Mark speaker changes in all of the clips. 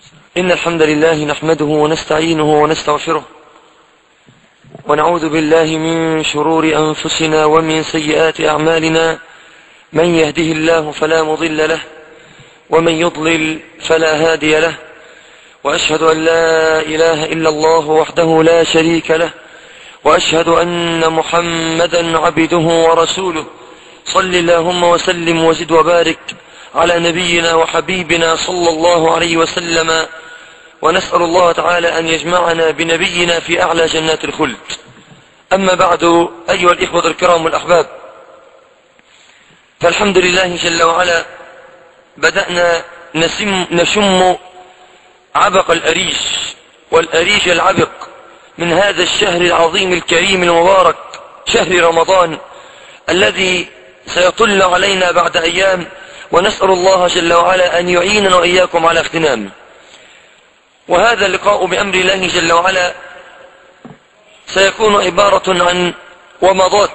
Speaker 1: إن الحمد لله نحمده ونستعينه ونستغفره ونعوذ بالله من شرور أنفسنا ومن سيئات أعمالنا من يهده الله فلا مضل له ومن يضلل فلا هادي له وأشهد أن لا إله إلا الله وحده لا شريك له وأشهد أن محمدا عبده ورسوله صل اللهم وسلم وزد وبارك على نبينا وحبيبنا صلى الله عليه وسلم ونسأل الله تعالى أن يجمعنا بنبينا في أعلى جنات الخلد أما بعد أيها الإخوة الكرام والأحباب فالحمد لله جل وعلا بدأنا نسم نشم عبق الأريج والأريج العبق من هذا الشهر العظيم الكريم المبارك شهر رمضان الذي سيطل علينا بعد أيام ونسأل الله جل وعلا أن يعيننا وإياكم على اغتنامه وهذا اللقاء بأمر الله جل وعلا سيكون عبارة عن ومضات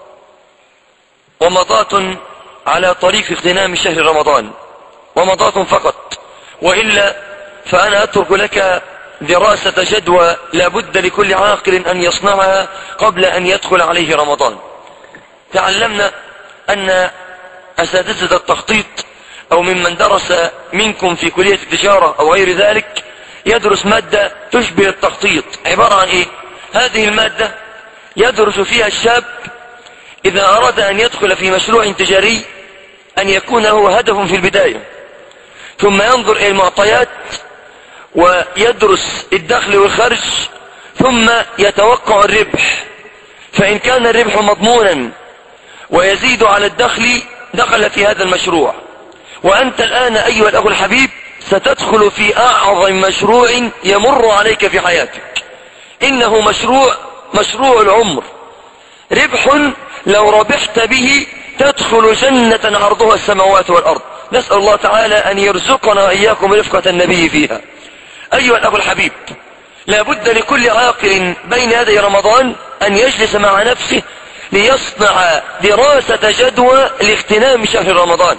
Speaker 1: ومضات على طريق اغتنام شهر رمضان ومضات فقط وإلا فأنا أترك لك دراسة جدوى لابد لكل عاقل أن يصنعها قبل أن يدخل عليه رمضان تعلمنا أن أساتذة التخطيط أو ممن درس منكم في كلية التجارة أو غير ذلك يدرس مادة تشبه التخطيط عبارة عن إيه هذه المادة يدرس فيها الشاب إذا أراد أن يدخل في مشروع تجاري أن يكون له هدف في البداية ثم ينظر إلى المعطيات ويدرس الدخل والخرج ثم يتوقع الربح فإن كان الربح مضمونا ويزيد على الدخل دخل في هذا المشروع وأنت الآن أيها الأخ الحبيب ستدخل في أعظم مشروع يمر عليك في حياتك إنه مشروع مشروع العمر ربح لو ربحت به تدخل جنة عرضها السماوات والأرض نسأل الله تعالى أن يرزقنا وإياكم رفقة النبي فيها أيها الأخ الحبيب لابد لكل عاقل بين يدي رمضان أن يجلس مع نفسه ليصنع دراسة جدوى لاغتنام شهر رمضان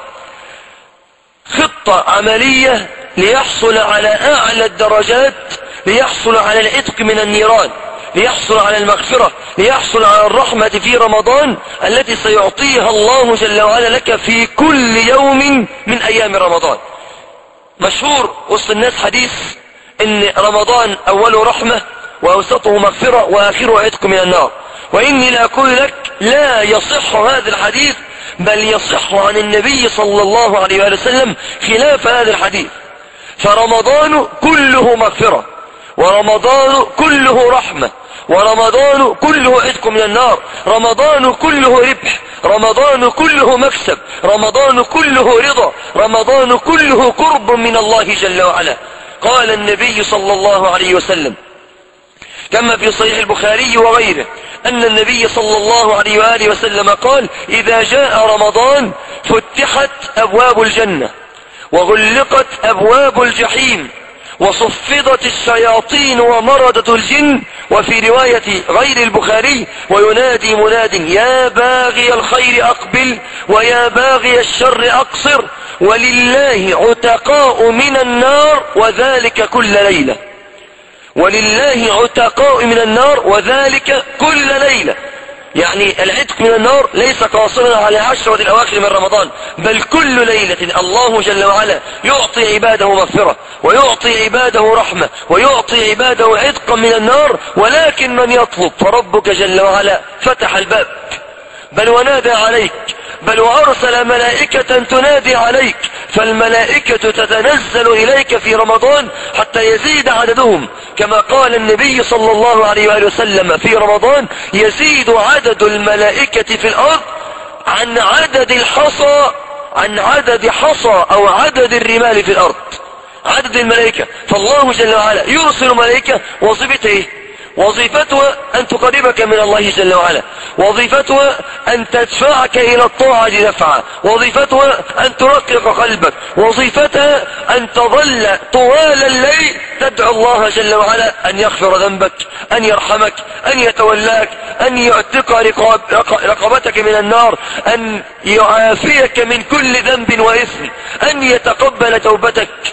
Speaker 1: خطة عملية ليحصل على أعلى الدرجات ليحصل على العتق من النيران ليحصل على المغفرة ليحصل على الرحمة في رمضان التي سيعطيها الله جل وعلا لك في كل يوم من أيام رمضان مشهور وسط الناس حديث ان رمضان أوله رحمة وأوسطه مغفرة وآخره عتق من النار وإني لأقول لك لا يصح هذا الحديث بل يصح عن النبي صلى الله عليه وسلم خلاف هذا الحديث فرمضان كله مغفرة ورمضان كله رحمة ورمضان كله عتق من النار رمضان كله ربح رمضان كله مكسب رمضان كله رضا رمضان كله قرب من الله جل وعلا قال النبي صلى الله عليه وسلم كما في صحيح البخاري وغيره أن النبي صلى الله عليه وآله وسلم قال إذا جاء رمضان فتحت أبواب الجنة وغلقت أبواب الجحيم وصفدت الشياطين ومردة الجن وفي رواية غير البخاري وينادي مناد يا باغي الخير أقبل ويا باغي الشر أقصر ولله عتقاء من النار وذلك كل ليلة ولله عتقاء من النار وذلك كل ليلة يعني العتق من النار ليس قاصرا على عشرة الأواخر من رمضان بل كل ليلة الله جل وعلا يعطي عباده مغفرة ويعطي عباده رحمة ويعطي عباده عتقا من النار ولكن من يطلب فربك جل وعلا فتح الباب بل ونادى عليك بل وأرسل ملائكة تنادي عليك فالملائكة تتنزل إليك في رمضان حتى يزيد عددهم كما قال النبي صلى الله عليه وآله وسلم في رمضان يزيد عدد الملائكة في الأرض عن عدد الحصى عن عدد حصى أو عدد الرمال في الأرض عدد الملائكة فالله جل وعلا يرسل ملائكة وظيفته ايه وظيفتها أن تقربك من الله جل وعلا وظيفتها أن تدفعك إلى الطاعة دفعا وظيفتها أن ترقق قلبك وظيفتها أن تظل طوال الليل تدعو الله جل وعلا أن يغفر ذنبك أن يرحمك أن يتولاك أن يعتق رقاب رقبتك من النار أن يعافيك من كل ذنب وإثم أن يتقبل توبتك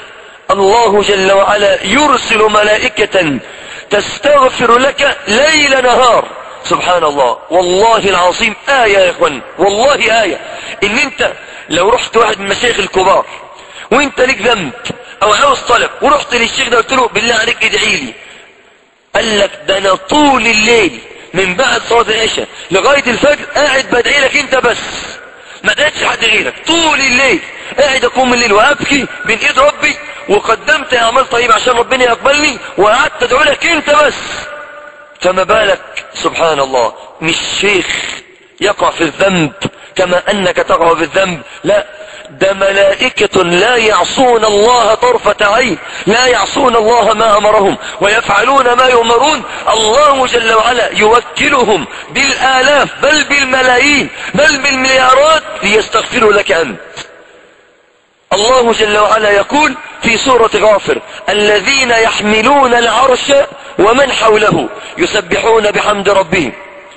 Speaker 1: الله جل وعلا يرسل ملائكة تستغفر لك ليل نهار سبحان الله والله العظيم آية يا اخوان والله آية ان انت لو رحت واحد من المشايخ الكبار وانت ليك ذنب او عاوز طلب ورحت للشيخ ده قلت له بالله عليك ادعي لي قال لك ده انا طول الليل من بعد صلاة العشاء لغاية الفجر قاعد بدعي لك انت بس ما دعيتش حد غيرك طول الليل قاعد اقوم الليل وابكي بين ايد ربي وقدمت اعمال طيبة عشان ربنا يقبلني وقعدت ادعو لك انت بس فما بالك سبحان الله مش شيخ يقع في الذنب كما انك تقع في الذنب لا ده ملائكة لا يعصون الله طرفة عين لا يعصون الله ما أمرهم ويفعلون ما يؤمرون الله جل وعلا يوكلهم بالآلاف بل بالملايين بل بالمليارات ليستغفروا لك أنت الله جل وعلا يقول في سورة غافر الذين يحملون العرش ومن حوله يسبحون بحمد ربهم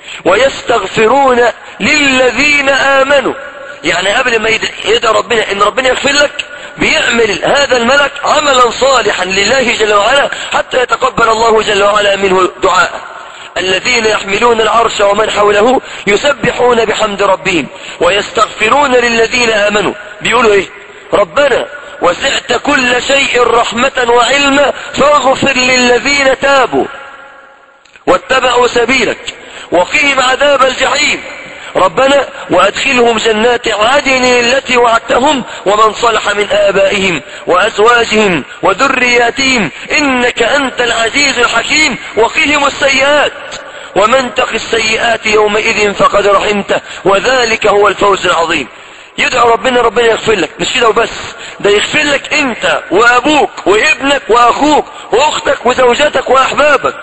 Speaker 1: ويستغفرون للذين آمنوا يعني قبل ما يدعى ربنا ان ربنا يغفر لك بيعمل هذا الملك عملا صالحا لله جل وعلا حتى يتقبل الله جل وعلا منه دعاءه الذين يحملون العرش ومن حوله يسبحون بحمد ربهم ويستغفرون للذين آمنوا بيقولوا ايه ربنا وسعت كل شيء رحمة وعلما فاغفر للذين تابوا واتبعوا سبيلك وقهم عذاب الجحيم ربنا وأدخلهم جنات عدن التي وعدتهم ومن صلح من آبائهم وأزواجهم وذرياتهم إنك أنت العزيز الحكيم وقهم السيئات ومن تق السيئات يومئذ فقد رحمته وذلك هو الفوز العظيم يدعو ربنا ربنا يغفر لك مش كده وبس ده يغفر لك انت وابوك وابنك واخوك واختك وزوجتك واحبابك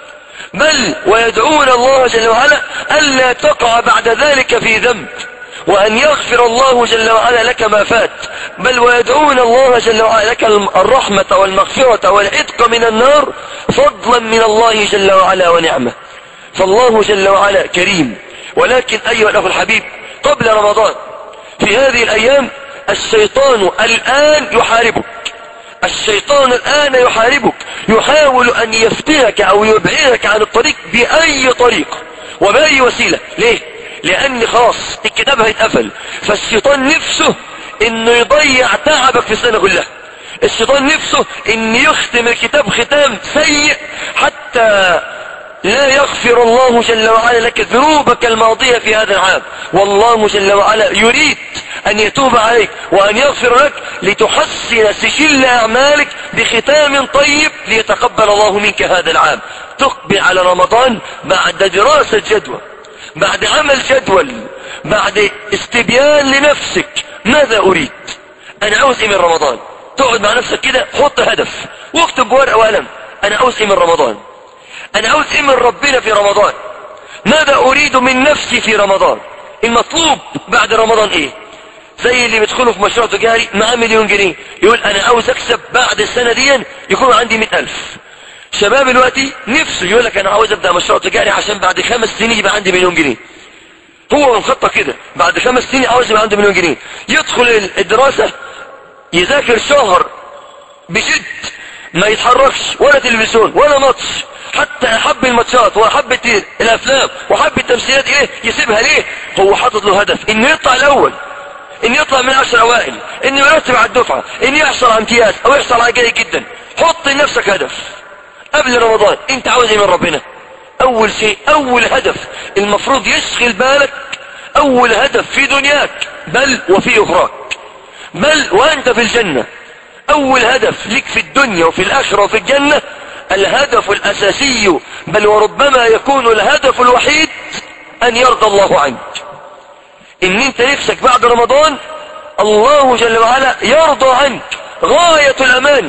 Speaker 1: بل ويدعون الله جل وعلا ألا تقع بعد ذلك في ذنب وأن يغفر الله جل وعلا لك ما فات بل ويدعون الله جل وعلا لك الرحمة والمغفرة والعتق من النار فضلا من الله جل وعلا ونعمة فالله جل وعلا كريم ولكن أيها الأخ الحبيب قبل رمضان في هذه الأيام الشيطان الآن يحاربك الشيطان الآن يحاربك يحاول أن يفتنك أو يبعدك عن الطريق بأي طريقة وبأي وسيلة ليه؟ لأن خلاص الكتاب هيتقفل فالشيطان نفسه انه يضيع تعبك في السنة كلها الشيطان نفسه ان يختم الكتاب ختام سيء حتى لا يغفر الله جل وعلا لك ذنوبك الماضية في هذا العام والله جل وعلا يريد أن يتوب عليك وأن يغفر لك لتحسن سجل أعمالك بختام طيب ليتقبل الله منك هذا العام تقبل على رمضان بعد دراسة جدوى بعد عمل جدول بعد استبيان لنفسك ماذا أريد أنا عاوز إيه من رمضان تقعد مع نفسك كده حط هدف واكتب بورقة وقلم أنا عاوز إيه من رمضان أنا عاوز إيه من ربنا في رمضان ماذا أريد من نفسي في رمضان المطلوب بعد رمضان إيه زي اللي بيدخلوا في مشروع تجاري معاه مليون جنيه يقول أنا عاوز أكسب بعد السنة دي يكون عندي مئة ألف شباب دلوقتي نفسه يقول لك أنا عاوز أبدأ مشروع تجاري عشان بعد خمس سنين يبقى عندي مليون جنيه هو مخطط كده بعد خمس سنين عاوز يبقى عنده مليون جنيه يدخل الدراسة يذاكر شهر بجد ما يتحركش ولا تلفزيون ولا ماتش حتى احب الماتشات واحب الافلام واحب التمثيلات ايه يسيبها ليه هو حاطط له هدف انه يطلع الاول انه يطلع من عشر اوائل انه يرتب على الدفعة انه يحصل على امتياز او يحصل على جيد جدا حط لنفسك هدف قبل رمضان انت عاوز ايه من ربنا اول شيء اول هدف المفروض يشغل بالك اول هدف في دنياك بل وفي اخراك بل وانت في الجنة اول هدف لك في الدنيا وفي الاخرة وفي الجنة الهدف الاساسي بل وربما يكون الهدف الوحيد ان يرضى الله عنك ان انت نفسك بعد رمضان الله جل وعلا يرضى عنك غاية الأمان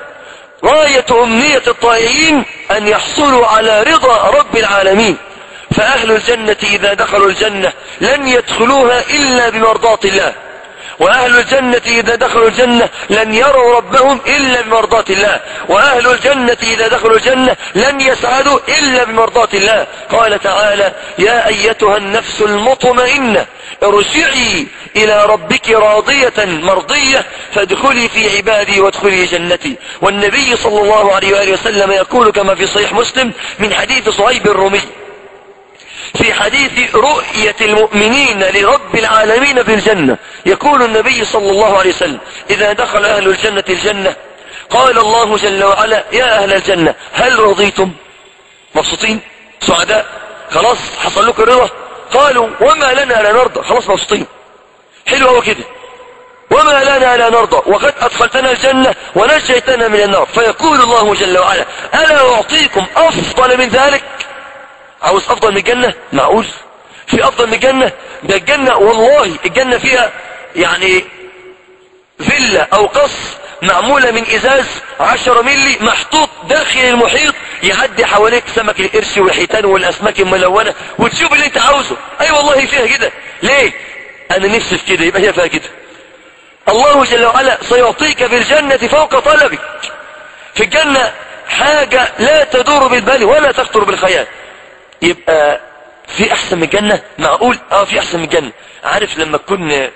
Speaker 1: غاية أمنية الطائعين أن يحصلوا على رضا رب العالمين فأهل الجنة إذا دخلوا الجنة لن يدخلوها إلا بمرضاة الله وأهل الجنة إذا دخلوا الجنة لن يروا ربهم إلا بمرضاة الله وأهل الجنة إذا دخلوا الجنة لن يسعدوا إلا بمرضاة الله قال تعالى يا أيتها النفس المطمئنة ارجعي إلى ربك راضية مرضية فادخلي في عبادي وادخلي جنتي والنبي صلى الله عليه وآله وسلم يقول كما في صحيح مسلم من حديث صهيب الرومي في حديث رؤية المؤمنين لرب العالمين في الجنة يقول النبي صلى الله عليه وسلم إذا دخل أهل الجنة الجنة قال الله جل وعلا يا أهل الجنة هل رضيتم مبسوطين سعداء خلاص حصل لكم الرضا قالوا وما لنا لا نرضى خلاص مبسوطين حلو هو كده وما لنا لا نرضى وقد أدخلتنا الجنة ونجيتنا من النار فيقول الله جل وعلا ألا أعطيكم أفضل من ذلك عاوز أفضل من الجنة معقول في أفضل من الجنة ده الجنة والله الجنة فيها يعني فيلا أو قصر معمولة من ازاز عشرة ملي محطوط داخل المحيط يعدي حواليك سمك القرش والحيتان والاسماك الملونة وتشوف اللي انت عاوزه اي أيوة والله فيها كده ليه انا نفسي في كده يبقى هي فيها كده الله جل وعلا سيعطيك في الجنة فوق طلبك في الجنة حاجة لا تدور بالبال ولا تخطر بالخيال يبقى في احسن من الجنة معقول اه في احسن من الجنة عارف لما تكون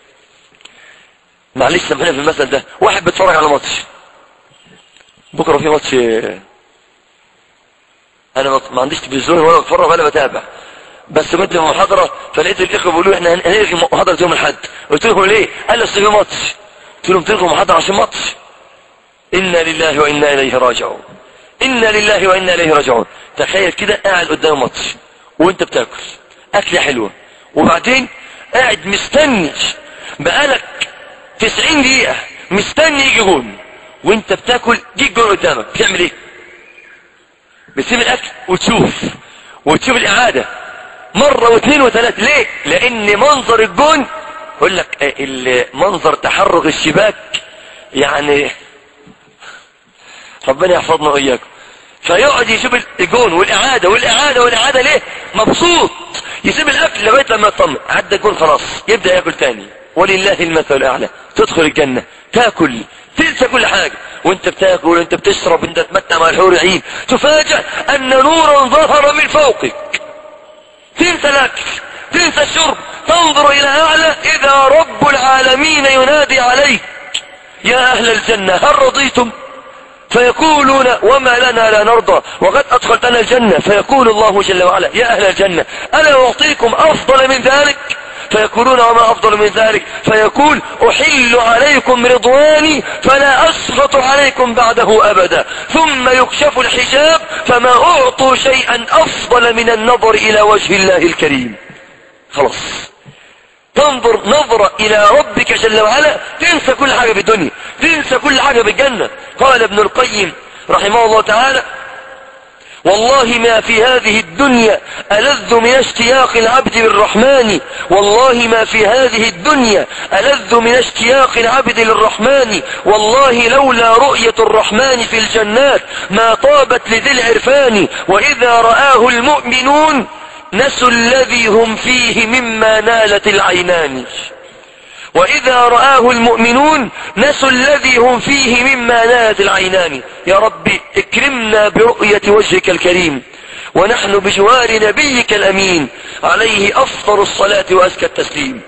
Speaker 1: معلش سامحنا في المثل ده واحد بيتفرج على ماتش بكره في ماتش انا ما عنديش تلفزيون ولا بتفرج ولا بتابع بس كنت في محاضره فلقيت الاخوه بيقولوا احنا هنلغي محاضره يوم الاحد قلت لهم ليه قال لي اصل في ماتش قلت لهم تلغوا محاضره عشان ماتش انا لله وانا اليه راجعون انا لله وانا اليه راجعون تخيل كده قاعد قدام ماتش وانت بتاكل اكله حلوه وبعدين قاعد مستني بقالك 90 دقيقة مستني يجي جون وانت بتاكل جه الجون قدامك بتعمل ايه بتسيب الاكل وتشوف وتشوف الاعادة مرة واثنين وثلاثة ليه لان منظر الجون يقول لك منظر تحرك الشباك يعني ربنا يحفظنا واياكم فيقعد يشوف الجون والاعادة والاعادة والاعادة ليه مبسوط يسيب الاكل لغاية لما يطمن عدى الجون خلاص يبدأ ياكل تاني ولله المثل الاعلى تدخل الجنة تاكل تنسى كل حاجة وانت بتاكل وانت بتشرب وانت تمتع مع الحور العين تفاجأ ان نورا ظهر من فوقك تنسى الاكل تنسى الشرب تنظر الى اعلى اذا رب العالمين ينادي عليك يا اهل الجنة هل رضيتم فيقولون وما لنا لا نرضى وقد أدخلتنا الجنة فيقول الله جل وعلا يا أهل الجنة ألا أعطيكم أفضل من ذلك فيقولون وما أفضل من ذلك فيقول أحل عليكم رضواني فلا أسخط عليكم بعده أبدا ثم يكشف الحجاب فما أعطوا شيئا أفضل من النظر إلى وجه الله الكريم خلاص تنظر نظرة إلى ربك جل وعلا تنسى كل حاجة في الدنيا تنسى كل حاجة في الجنة قال ابن القيم رحمه الله تعالى والله ما في هذه الدنيا ألذ من اشتياق العبد للرحمن والله ما في هذه الدنيا ألذ من اشتياق العبد للرحمن والله لولا رؤية الرحمن في الجنات ما طابت لذي العرفان وإذا رآه المؤمنون نسوا الذي هم فيه مما نالت العينان وإذا رآه المؤمنون نسوا الذي هم فيه مما نالت العينان يا رب اكرمنا برؤية وجهك الكريم ونحن بجوار نبيك الأمين عليه أفضل الصلاة وأزكى التسليم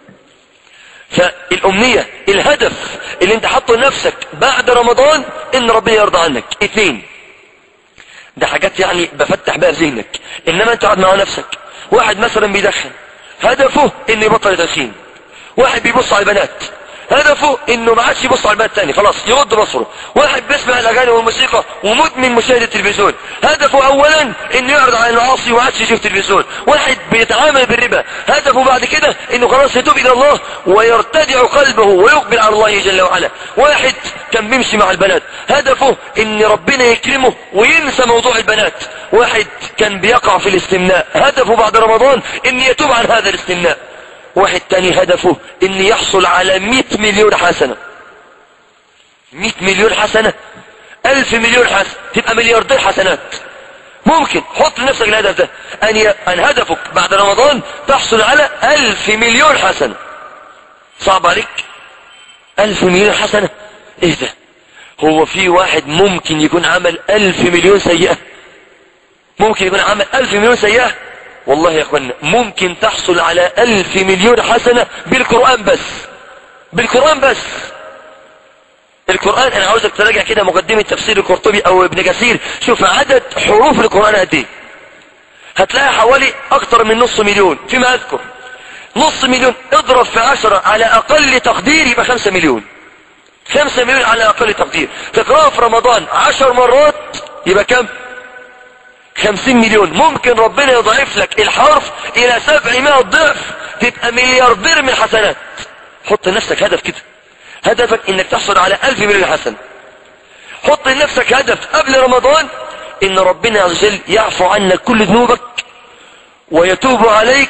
Speaker 1: فالأمنية الهدف اللي انت حطه لنفسك بعد رمضان ان ربنا يرضى عنك اثنين ده حاجات يعني بفتح بقى ذهنك انما انت قاعد مع نفسك واحد مثلا بيدخن هدفه انه يبطل التدخين واحد بيبص على البنات هدفه انه ما عادش يبص على البنات تاني خلاص يرد بصره واحد بيسمع الاغاني والموسيقى ومدمن مشاهدة التلفزيون هدفه اولا انه يعرض عن المعاصي وما عادش يشوف تلفزيون واحد بيتعامل بالربا هدفه بعد كده انه خلاص يتوب الى الله ويرتدع قلبه ويقبل على الله جل وعلا واحد كان بيمشي مع البنات هدفه ان ربنا يكرمه وينسى موضوع البنات واحد كان بيقع في الاستمناء هدفه بعد رمضان ان يتوب عن هذا الاستمناء واحد تاني هدفه ان يحصل على 100 مليون حسنة 100 مليون حسنة 1000 مليون حسنة تبقى ملياردير حسنات ممكن حط لنفسك الهدف ده ان, ي... أن هدفك بعد رمضان تحصل على 1000 مليون حسنة صعب عليك 1000 مليون حسنة ايه ده هو في واحد ممكن يكون عمل 1000 مليون سيئة ممكن يكون عمل 1000 مليون سيئة والله يا اخوانا ممكن تحصل على الف مليون حسنة بالقرآن بس بالقرآن بس القرآن انا عاوزك تراجع كده مقدمة تفسير القرطبي او ابن كثير شوف عدد حروف القرآن قد ايه هتلاقي حوالي اكتر من نص مليون فيما اذكر نص مليون اضرب في عشرة على اقل تقدير يبقى خمسة مليون خمسة مليون على اقل تقدير تقرأها في رمضان عشر مرات يبقى كم خمسين مليون ممكن ربنا يضعف لك الحرف الى سبعمائة ضعف تبقى ملياردير من الحسنات حط لنفسك هدف كده هدفك انك تحصل على الف مليون حسن حط لنفسك هدف قبل رمضان ان ربنا عز وجل يعفو عنك كل ذنوبك ويتوب عليك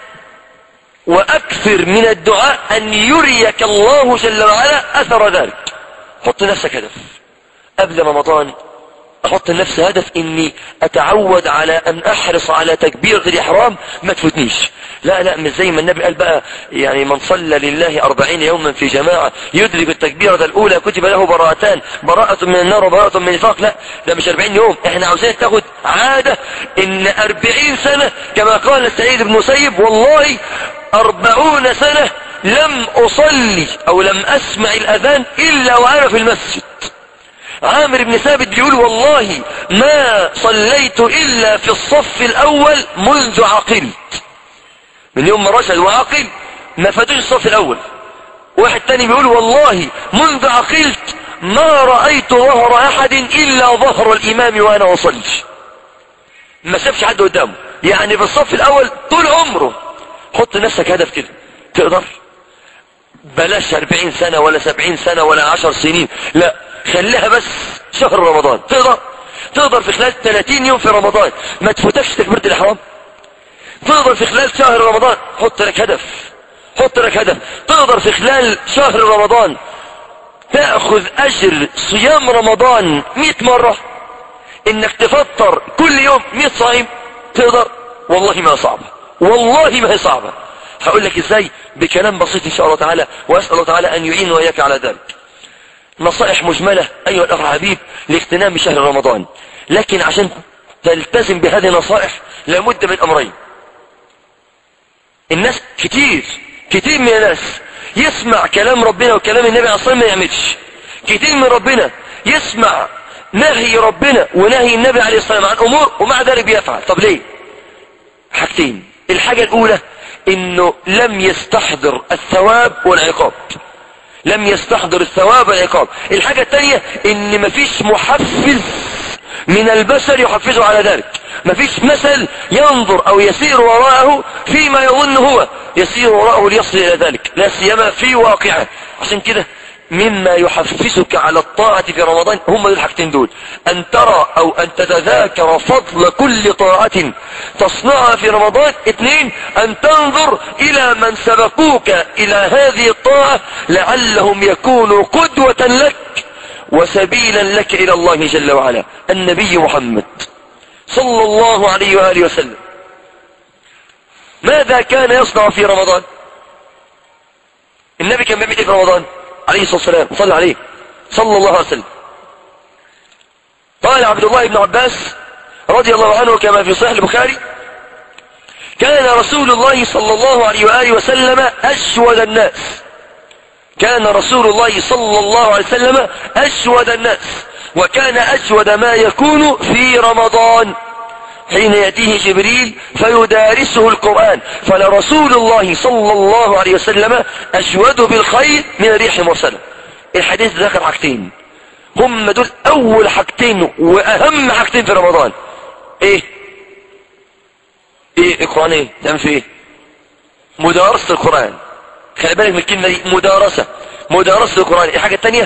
Speaker 1: واكثر من الدعاء ان يريك الله جل وعلا اثر ذلك حط لنفسك هدف قبل رمضان احط لنفسي هدف اني اتعود على ان احرص على تكبيرة الاحرام ما تفوتنيش لا لا مش زي ما النبي قال بقى يعني من صلى لله أربعين يوما في جماعة يدرك التكبيرة الاولى كتب له براءتان براءة من النار وبراءة من النفاق لا ده مش 40 يوم احنا عاوزين تاخد عادة ان 40 سنة كما قال السيد بن مسيب والله أربعون سنة لم أصلي أو لم أسمع الأذان إلا وأنا في المسجد عامر بن ثابت بيقول والله ما صليت إلا في الصف الأول منذ عقلت من يوم ما رشد وعقل ما فاتوش الصف الأول واحد تاني بيقول والله منذ عقلت ما رأيت ظهر أحد إلا ظهر الإمام وأنا أصلي ما شافش حد قدامه يعني في الصف الأول طول عمره حط نفسك هدف كده تقدر بلاش 40 سنة ولا 70 سنة ولا 10 سنين لا خليها بس شهر رمضان تقدر تقدر في خلال 30 يوم في رمضان ما تفوتكش تكبيرة الإحرام تقدر في خلال شهر رمضان حط لك هدف حط لك هدف تقدر في خلال شهر رمضان تأخذ أجر صيام رمضان 100 مرة انك تفطر كل يوم 100 صائم تقدر والله ما صعبة والله ما هي صعبة هقول لك ازاي بكلام بسيط ان شاء الله تعالى واسأل الله تعالى ان يعين وإياك على ذلك نصائح مجملة ايها الاخ حبيب لاغتنام شهر رمضان لكن عشان تلتزم بهذه النصائح لابد من امرين الناس كتير كتير من الناس يسمع كلام ربنا وكلام النبي عليه الصلاة ما يعملش كتير من ربنا يسمع نهي ربنا ونهي النبي عليه الصلاة والسلام عن امور ومع ذلك بيفعل طب ليه حاجتين الحاجة الاولى انه لم يستحضر الثواب والعقاب لم يستحضر الثواب والعقاب الحاجة الثانية ان مفيش محفز من البشر يحفزه على ذلك مفيش مثل ينظر او يسير وراءه فيما يظن هو يسير وراءه ليصل الى ذلك لا سيما في واقعه عشان كده مما يحفزك على الطاعة في رمضان هم دول الحاجتين دول ان ترى او ان تتذاكر فضل كل طاعة تصنعها في رمضان اثنين ان تنظر الى من سبقوك الى هذه الطاعة لعلهم يكونوا قدوة لك وسبيلا لك الى الله جل وعلا النبي محمد صلى الله عليه وآله وسلم ماذا كان يصنع في رمضان النبي كان بيعمل ايه في رمضان عليه الصلاة والسلام صلى عليه صلى الله عليه وسلم قال عبد الله بن عباس رضي الله عنه كما في صحيح البخاري كان رسول الله صلى الله عليه وآله وسلم أشود الناس كان رسول الله صلى الله عليه وسلم أشود الناس وكان أجود ما يكون في رمضان حين يأتيه جبريل فيدارسه القرآن فلرسول الله صلى الله عليه وسلم أجود بالخير من ريح مرسلة الحديث ذكر حاجتين هم دول أول حاجتين وأهم حاجتين في رمضان إيه إيه القرآن إيه تعمل في إيه مدارسة القرآن خلي بالك من الكلمة دي مدارسة مدارسة القرآن إيه حاجة تانية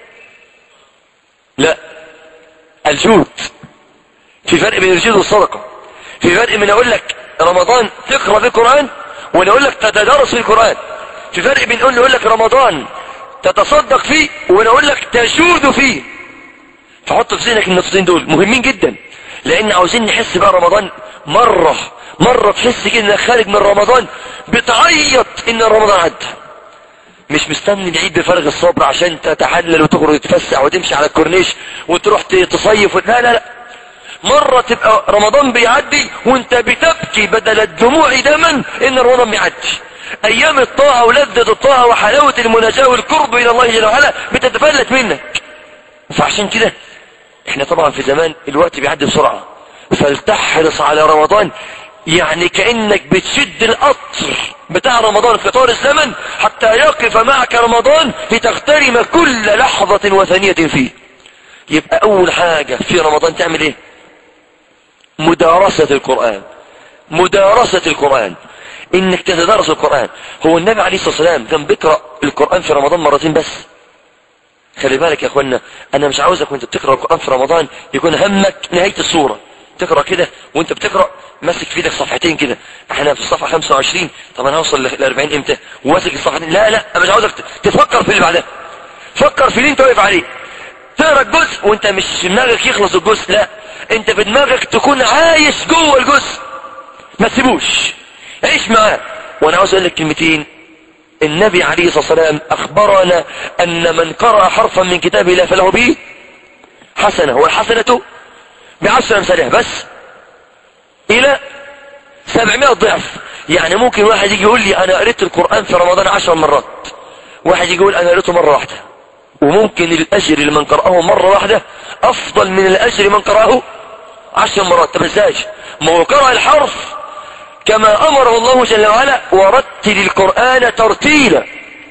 Speaker 1: لا الجود في فرق بين الجود والصدقة في فرق من اقول لك رمضان تقرأ في القرآن وانا اقول لك تتدرس في القرآن في فرق بين اقول لك رمضان تتصدق فيه وانا اقول لك تجود فيه فحط في ذهنك النقطتين دول مهمين جدا لان عاوزين نحس بقى رمضان مرة مرة تحس كده انك خارج من رمضان بتعيط ان رمضان عدى مش مستني العيد بفارغ الصبر عشان تتحلل وتخرج تتفسح وتمشي على الكورنيش وتروح تصيف لا لا لا مرة تبقى رمضان بيعدي وانت بتبكي بدل الدموع دما ان رمضان بيعدي ايام الطاعة ولذة الطاعة وحلاوة المناجاة والقرب الى الله جل وعلا بتتفلت منك فعشان كده احنا طبعا في زمان الوقت بيعدي بسرعة فلتحرص على رمضان يعني كأنك بتشد القطر بتاع رمضان في طار الزمن حتى يقف معك رمضان لتغترم كل لحظة وثانية فيه يبقى أول حاجة في رمضان تعمل إيه مدارسة القرآن مدارسة القرآن إنك تتدرس القرآن هو النبي عليه الصلاة والسلام كان بيقرأ القرآن في رمضان مرتين بس خلي بالك يا اخوانا انا مش عاوزك وانت بتقرا القران في رمضان يكون همك نهايه السوره تقرا كده وانت بتقرا ماسك في ايدك صفحتين كده احنا في الصفحه 25 طب انا هوصل ل 40 امتى وماسك الصفحتين لا لا انا مش عاوزك تفكر في اللي بعدها فكر في اللي انت واقف عليه تقرا الجزء وانت مش في دماغك يخلص الجزء لا انت في دماغك تكون عايش جوه الجزء ما تسيبوش عيش معاه وانا عاوز اقول لك كلمتين النبي عليه الصلاة والسلام أخبرنا أن من قرأ حرفا من كتاب الله فله به حسنة والحسنة بعشر أمثالها بس إلى سبعمائة ضعف يعني ممكن واحد يجي يقول لي أنا قريت القرآن في رمضان عشر مرات واحد يجي يقول أنا قريته مرة واحدة وممكن الأجر لمن قرأه مرة واحدة أفضل من الأجر من قرأه عشر مرات طب ازاي ما هو قرأ الحرف كما أمره الله جل وعلا ورتل القرآن ترتيلا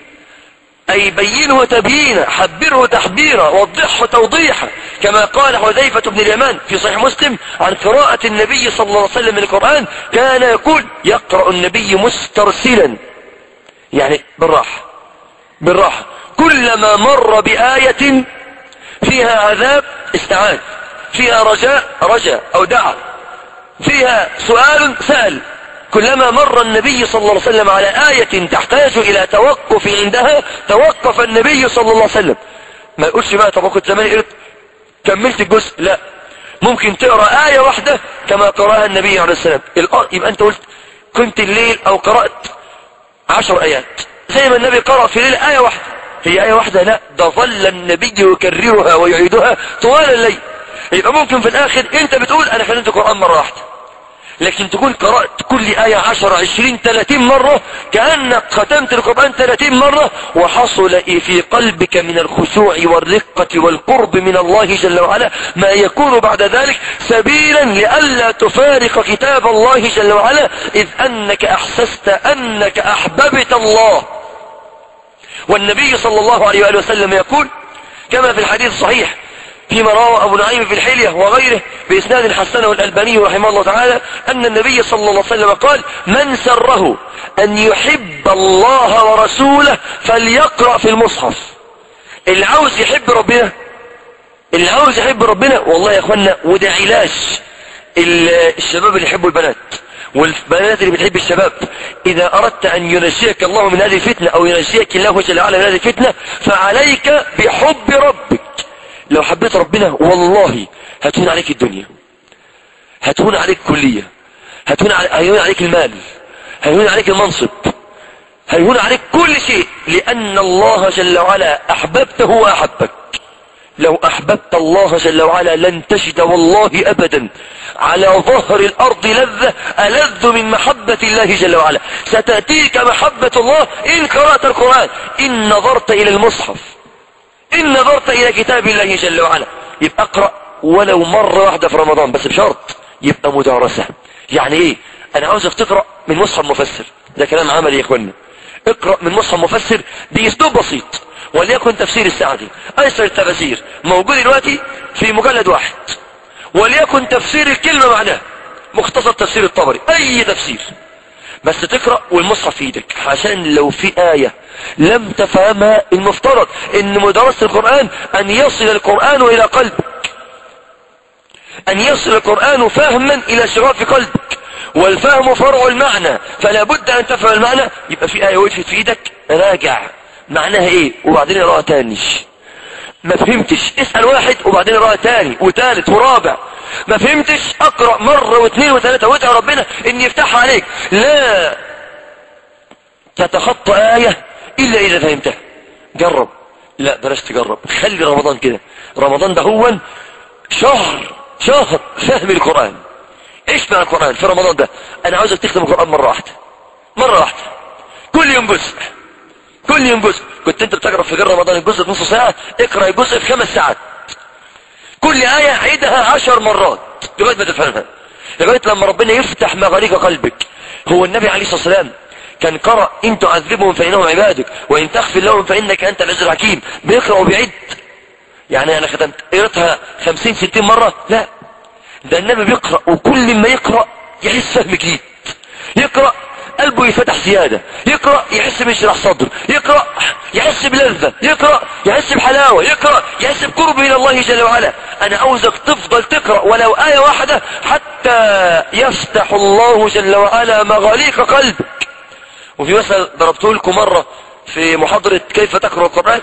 Speaker 1: أي بينه تبيينا حبره تحبيرا وضحه توضيحا كما قال حذيفة بن اليمان في صحيح مسلم عن قراءة النبي صلى الله عليه وسلم من القرآن كان يقول يقرأ النبي مسترسلا يعني بالراحة بالراحة كلما مر بآية فيها عذاب استعان فيها رجاء رجاء أو دعا فيها سؤال سأل كلما مر النبي صلى الله عليه وسلم على آية تحتاج إلى توقف عندها توقف النبي صلى الله عليه وسلم ما يقولش بقى طب كنت زمان قلت كملت الجزء لا ممكن تقرأ آية واحدة كما قرأها النبي عليه السلام يبقى أنت قلت كنت الليل أو قرأت عشر آيات زي ما النبي قرأ في الليل آية واحدة هي آية واحدة لا ده ظل النبي يكررها ويعيدها طوال الليل يبقى ممكن في الآخر أنت بتقول أنا خليت القرآن مرة واحدة لكن تكون قرأت كل آية عشر عشرين ثلاثين مرة كأنك ختمت القرآن ثلاثين مرة وحصل في قلبك من الخشوع والرقة والقرب من الله جل وعلا ما يكون بعد ذلك سبيلا لئلا تفارق كتاب الله جل وعلا إذ أنك أحسست أنك أحببت الله والنبي صلى الله عليه وآله وسلم يقول كما في الحديث الصحيح فيما روى أبو نعيم في الحلية وغيره بإسناد حسنه الألباني رحمه الله تعالى أن النبي صلى الله عليه وسلم قال من سره أن يحب الله ورسوله فليقرأ في المصحف اللي عاوز يحب ربنا اللي عاوز يحب ربنا والله يا اخوانا وده علاج الشباب اللي يحبوا البنات والبنات اللي بتحب الشباب إذا أردت أن ينجيك الله من هذه الفتنة أو ينجيك الله جل وعلا من هذه الفتنة فعليك بحب ربك لو حبيت ربنا والله هتهون عليك الدنيا هتهون عليك كلية هتهون هيهون عليك المال هيهون عليك المنصب هيهون عليك كل شيء لأن الله جل وعلا أحببته وأحبك لو أحببت الله جل وعلا لن تجد والله أبدا على ظهر الأرض لذة ألذ من محبة الله جل وعلا ستأتيك محبة الله إن قرأت القرآن إن نظرت إلى المصحف إن نظرت إلى كتاب الله جل وعلا يبقى اقرأ ولو مرة واحدة في رمضان بس بشرط يبقى مدارسة يعني ايه انا عاوزك تقرأ من مصحف مفسر ده كلام عملي يا اخوانا اقرأ من مصحف مفسر باسلوب بسيط وليكن تفسير السعدي ايسر التفاسير موجود دلوقتي في مجلد واحد وليكن تفسير الكلمة معناه مختصر تفسير الطبري اي تفسير بس تقرأ والمصحف في ايدك عشان لو في آية لم تفهمها المفترض ان مدرسة القرآن ان يصل القرآن الى قلبك ان يصل القرآن فهما الى شغاف قلبك والفهم فرع المعنى فلا بد ان تفهم المعنى يبقى في آية وقفت في ايدك راجع معناها ايه وبعدين اقراها تاني ما فهمتش اسأل واحد وبعدين اقراها تاني وتالت ورابع ما فهمتش اقرأ مرة واثنين وثلاثة وادعي ربنا ان يفتحها عليك لا تتخطى آية الا اذا فهمتها جرب لا بلاش تجرب خلي رمضان كده رمضان ده هو شهر شهر فهم القرآن ايش معنى القرآن في رمضان ده انا عاوزك تختم القرآن مرة واحدة مرة واحدة كل يوم جزء كل يوم جزء كنت انت بتقرا في غير رمضان الجزء في نص ساعة اقرأ الجزء في خمس ساعات كل آية عيدها عشر مرات لغاية ما تفهمها لغاية لما ربنا يفتح مغاريق قلبك هو النبي عليه الصلاة والسلام كان قرأ إن تعذبهم فإنهم عبادك وإن تغفر لهم فإنك أنت العزيز الحكيم بيقرأ وبيعد يعني أنا ختمت قرأتها خمسين ستين مرة لا ده النبي بيقرأ وكل ما يقرأ يحس فهم جديد يقرأ قلبه يفتح زيادة يقرأ يحس بيشرح صدره يقرأ يحس بلذة يقرأ يحس بحلاوة يقرأ يحس بقرب إلى الله جل وعلا أنا عاوزك تفضل تقرأ ولو آية واحدة حتى يفتح الله جل وعلا مغاليق قلبك وفي مثل ضربته لكم مرة في محاضرة كيف تقرأ القرآن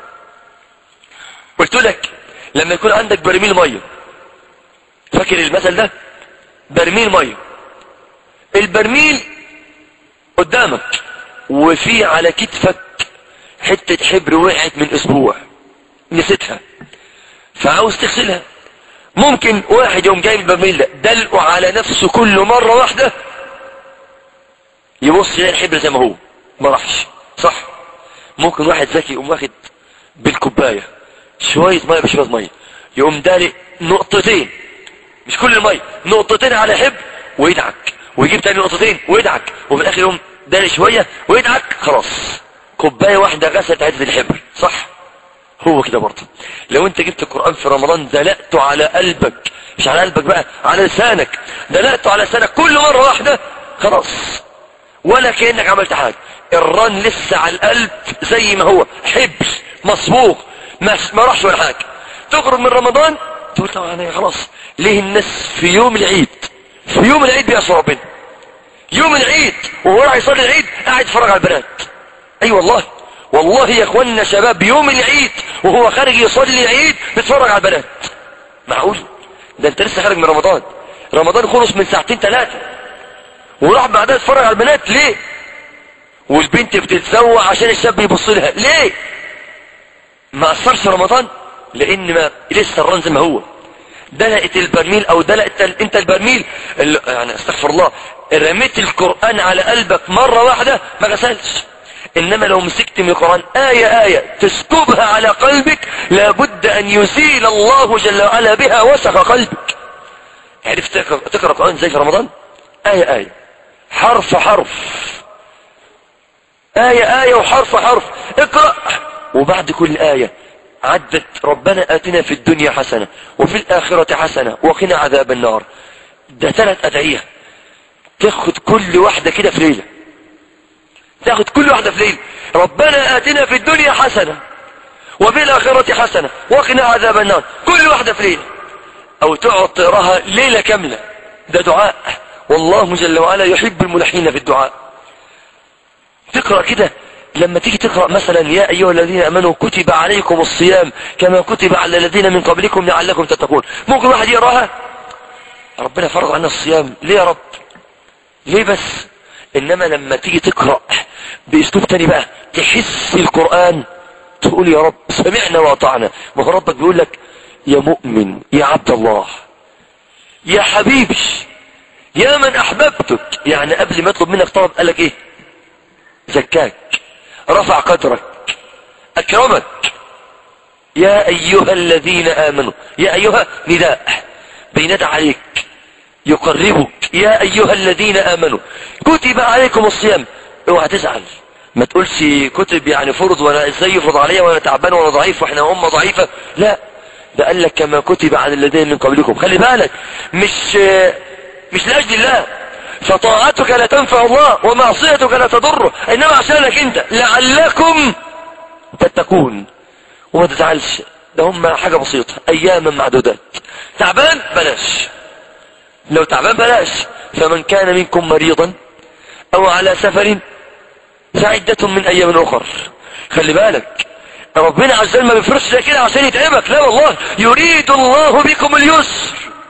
Speaker 1: قلت لك لما يكون عندك برميل مية فاكر المثل ده برميل مية البرميل قدامك وفي على كتفك حتة حبر وقعت من اسبوع نسيتها فعاوز تغسلها ممكن واحد يوم جايب البرميل ده دلقه على نفسه كل مرة واحدة يبص يلاقي الحبر زي ما هو ما راحش صح ممكن واحد ذكي يقوم واخد بالكوبايه شويه ميه بشويه ميه يقوم دالق نقطتين مش كل الميه نقطتين على حبر ويدعك ويجيب تاني نقطتين ويدعك وفي الاخر يقوم دالق شويه ويدعك خلاص كوبايه واحده غسلت عدد الحبر صح هو كده برضه لو انت جبت القرآن في رمضان دلقته على قلبك مش على قلبك بقى على لسانك دلقته على لسانك كل مرة واحدة خلاص ولا كأنك عملت حاجة الران لسه على القلب زي ما هو حبر مصبوغ ما ما راحش ولا حاجة تخرج من رمضان تقول طبعا انا خلاص ليه الناس في يوم العيد في يوم العيد بيعصوا ربنا يوم العيد وهو راح يصلي العيد قاعد يتفرج على البنات اي أيوة والله والله يا اخوانا شباب يوم العيد وهو خارج يصلي العيد بيتفرج على البنات معقول ده انت لسه خارج من رمضان رمضان خلص من ساعتين ثلاثه وراح بعدها يتفرج على البنات ليه والبنت بتتزوع عشان الشاب يبص لها ليه ما اثرش رمضان لان ما لسه الران زي ما هو دلقت البرميل او دلقت انت البرميل يعني استغفر الله رميت القرآن على قلبك مرة واحدة ما غسلش انما لو مسكت من القرآن آية آية تسكبها على قلبك لابد ان يزيل الله جل وعلا بها وسخ قلبك عرفت تقرأ القرآن زي في رمضان آية آية حرف حرف آية آية وحرف حرف اقرأ وبعد كل آية عدت ربنا آتنا في الدنيا حسنة وفي الآخرة حسنة وقنا عذاب النار ده ثلاث أدعية تاخد كل واحدة كده في ليلة تاخد كل واحدة في ليلة ربنا آتنا في الدنيا حسنة وفي الآخرة حسنة وقنا عذاب النار كل واحدة في ليلة أو تقعد تقراها ليلة كاملة ده دعاء والله جل وعلا يحب الملحين في الدعاء تقرأ كده لما تيجي تقرأ مثلا يا أيها الذين أمنوا كتب عليكم الصيام كما كتب على الذين من قبلكم لعلكم تتقون ممكن واحد يقراها ربنا فرض عنا الصيام ليه يا رب ليه بس إنما لما تيجي تقرأ بأسلوب تاني بقى تحس القرآن تقول يا رب سمعنا وأطعنا ما هو ربك بيقول لك يا مؤمن يا عبد الله يا حبيبي يا من أحببتك يعني قبل ما يطلب منك طلب قال لك إيه زكاك رفع قدرك أكرمك يا أيها الذين آمنوا يا أيها نداء بينادى عليك يقربك يا أيها الذين آمنوا كتب عليكم الصيام اوعى تزعل ما تقولش كتب يعني فرض وانا ازاي يفرض عليا وانا تعبان وانا ضعيف واحنا امه ضعيفه لا ده قال لك كما كتب على الذين من قبلكم خلي بالك مش مش لاجل الله فطاعتك لا تنفع الله ومعصيتك لا تضره انما عشانك انت لعلكم تتقون وما تزعلش ده هم حاجة بسيطة اياما معدودات تعبان بلاش لو تعبان بلاش فمن كان منكم مريضا او على سفر فعدة من ايام اخر خلي بالك ربنا عز وجل ما بيفرش زي كده عشان يتعبك لا والله يريد الله بكم اليسر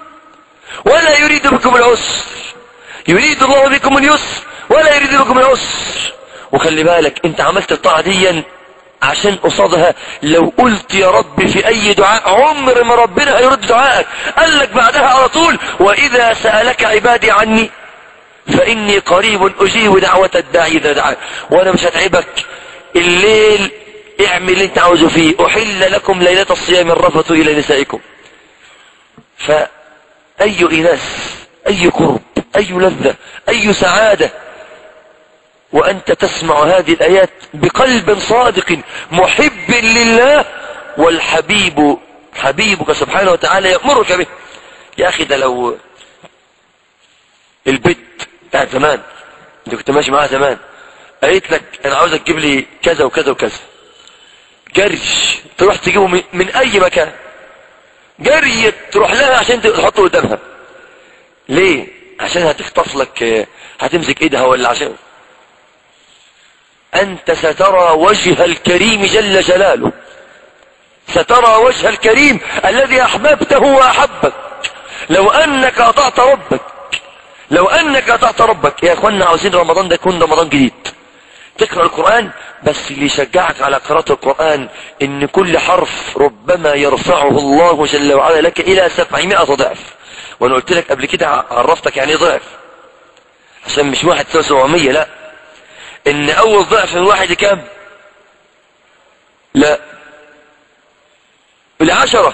Speaker 1: ولا يريد بكم العسر يريد الله بكم اليسر ولا يريد بكم العسر وخلي بالك انت عملت الطاعة دي عشان قصادها لو قلت يا رب في اي دعاء عمر ما ربنا هيرد دعائك قال لك بعدها على طول واذا سألك عبادي عني فاني قريب اجيب دعوة الداعي اذا دعا وانا مش هتعبك الليل اعمل اللي انت عاوزه فيه احل لكم ليلة الصيام الرفث الى نسائكم فاي اناس اي قرب اي لذة اي سعادة وأنت تسمع هذه الآيات بقلب صادق محب لله والحبيب حبيبك سبحانه وتعالى يأمرك به يا أخي ده لو البيت بتاعت زمان انت كنت ماشي معاها زمان قالت لك انا عاوزك تجيب لي كذا وكذا وكذا جري تروح تجيبه من, من اي مكان جري تروح لها عشان تحطه قدامها ليه عشان هتخطف لك هتمسك ايدها ولا عشان أنت سترى وجه الكريم جل جلاله سترى وجه الكريم الذي أحببته وأحبك لو أنك أطعت ربك لو أنك أطعت ربك يا أخوانا عاوزين رمضان ده يكون رمضان جديد تقرأ القرآن بس اللي يشجعك على قراءة القرآن إن كل حرف ربما يرفعه الله جل وعلا لك إلى سبعمائة ضعف وأنا قلت لك قبل كده عرفتك يعني ضعف عشان مش واحد تساوي سبعمية لا ان اول ضعف من واحد كام لا بالعشرة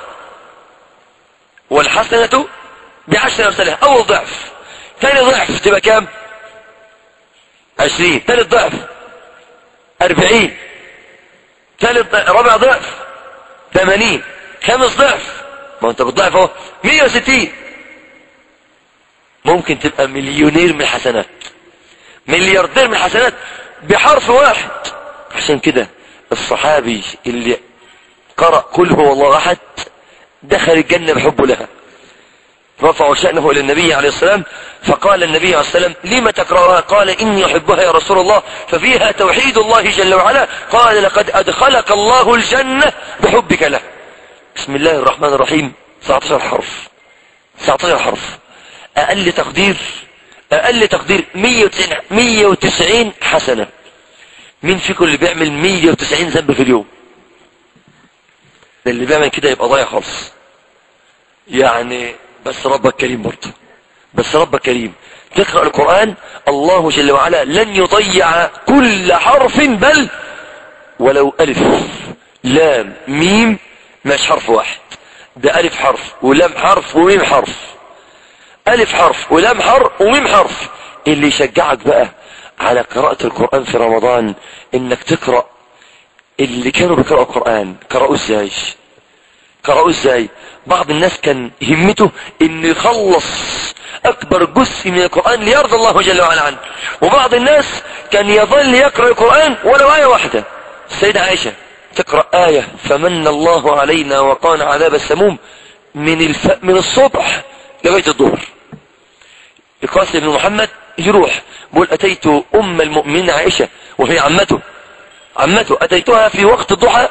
Speaker 1: والحسنة بعشر امثالها اول ضعف ثاني ضعف تبقى كام عشرين ثالث ضعف اربعين ثالث رابع ضعف ثمانين خامس ضعف ما انت بالضعف اهو مية وستين ممكن تبقى مليونير من الحسنات ملياردير من الحسنات بحرف واحد عشان كده الصحابي اللي قرأ كل هو الله أحد دخل الجنة بحبه لها رفعوا شأنه إلى النبي عليه السلام فقال النبي عليه السلام لم تقرأها قال إني أحبها يا رسول الله ففيها توحيد الله جل وعلا قال لقد أدخلك الله الجنة بحبك له بسم الله الرحمن الرحيم 19 حرف 19 حرف أقل تقدير اقل تقدير 190 190 حسنة مين فيكم اللي بيعمل 190 ذنب في اليوم ده اللي بيعمل كده يبقى ضايع خالص يعني بس ربك كريم برضه بس ربك كريم تقرأ القرآن الله جل وعلا لن يضيع كل حرف بل ولو ألف لام ميم مش حرف واحد ده ألف حرف ولام حرف وميم حرف ألف حرف ولام حرف وميم حرف اللي يشجعك بقى على قراءة القرآن في رمضان انك تقرأ اللي كانوا بيقرأوا القرآن قرأوا ازاي قرأوا ازاي بعض الناس كان همته انه يخلص اكبر جزء من القرآن ليرضى الله جل وعلا عنه وبعض الناس كان يظل يقرأ القرآن ولو آية واحدة السيدة عائشة تقرأ آية فمن الله علينا وقانا عذاب السموم من الف... من الصبح لغاية الظهر القاسم بن محمد يروح بقول أتيت أم المؤمنين عائشة وهي عمته عمته أتيتها في وقت الضحى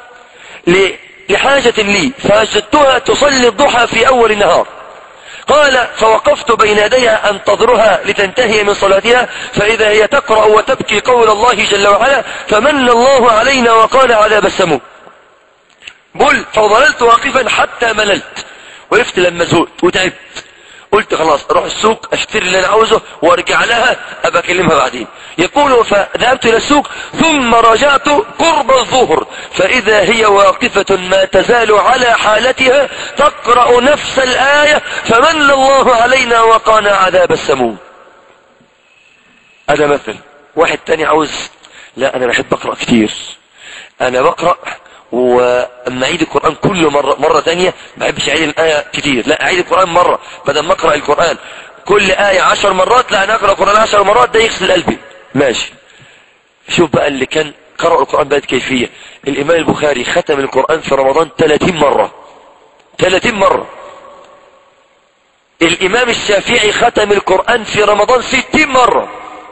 Speaker 1: لحاجة لي فوجدتها تصلي الضحى في أول النهار قال فوقفت بين يديها أنتظرها لتنتهي من صلاتها فإذا هي تقرأ وتبكي قول الله جل وعلا فمن الله علينا وقال عذاب السموم بقول فظللت واقفا حتى مللت وقفت لما زهقت وتعبت قلت خلاص اروح السوق اشتري اللي انا عاوزه وارجع لها ابقى اكلمها بعدين يقول فذهبت الى السوق ثم رجعت قرب الظهر فاذا هي واقفة ما تزال على حالتها تقرأ نفس الآية فمن الله علينا وقانا عذاب السموم هذا مثل واحد تاني عاوز لا انا بحب اقرأ كتير انا بقرأ واما اعيد القرآن كل مرة, مرة تانية ما بحبش اعيد الآية كتير لا اعيد القرآن مرة بدل ما اقرأ القرآن كل آية عشر مرات لا انا اقرأ القرآن عشر مرات ده يغسل قلبي ماشي شوف بقى اللي كان قرأ القرآن بهذه كيفية الامام البخاري ختم القرآن في رمضان 30 مرة 30 مرة الامام الشافعي ختم القرآن في رمضان 60 مرة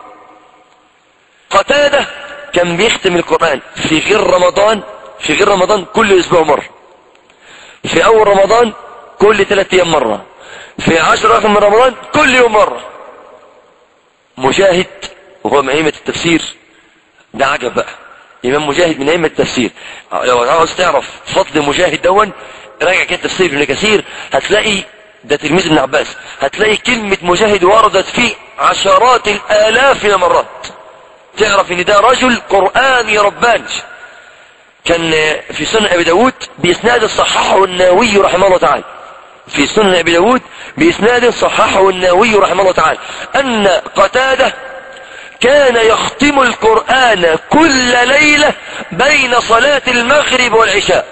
Speaker 1: قتادة كان بيختم القرآن في غير رمضان في غير رمضان كل اسبوع مرة في اول رمضان كل ثلاثة ايام مرة في عشر اخر من رمضان كل يوم مرة مجاهد وهو من ائمة التفسير ده عجب بقى امام مجاهد من ائمه التفسير لو عاوز تعرف فضل مجاهد دون راجع كده تفسير ابن كثير هتلاقي ده تلميذ ابن عباس هتلاقي كلمة مجاهد وردت فيه عشرات الالاف من المرات تعرف ان ده رجل قرآني رباني كان في سنن ابي داود باسناد صححه النووي رحمه الله تعالى في سنن ابي داود باسناد صححه النووي رحمه الله تعالى ان قتاده كان يختم القرآن كل ليلة بين صلاة المغرب والعشاء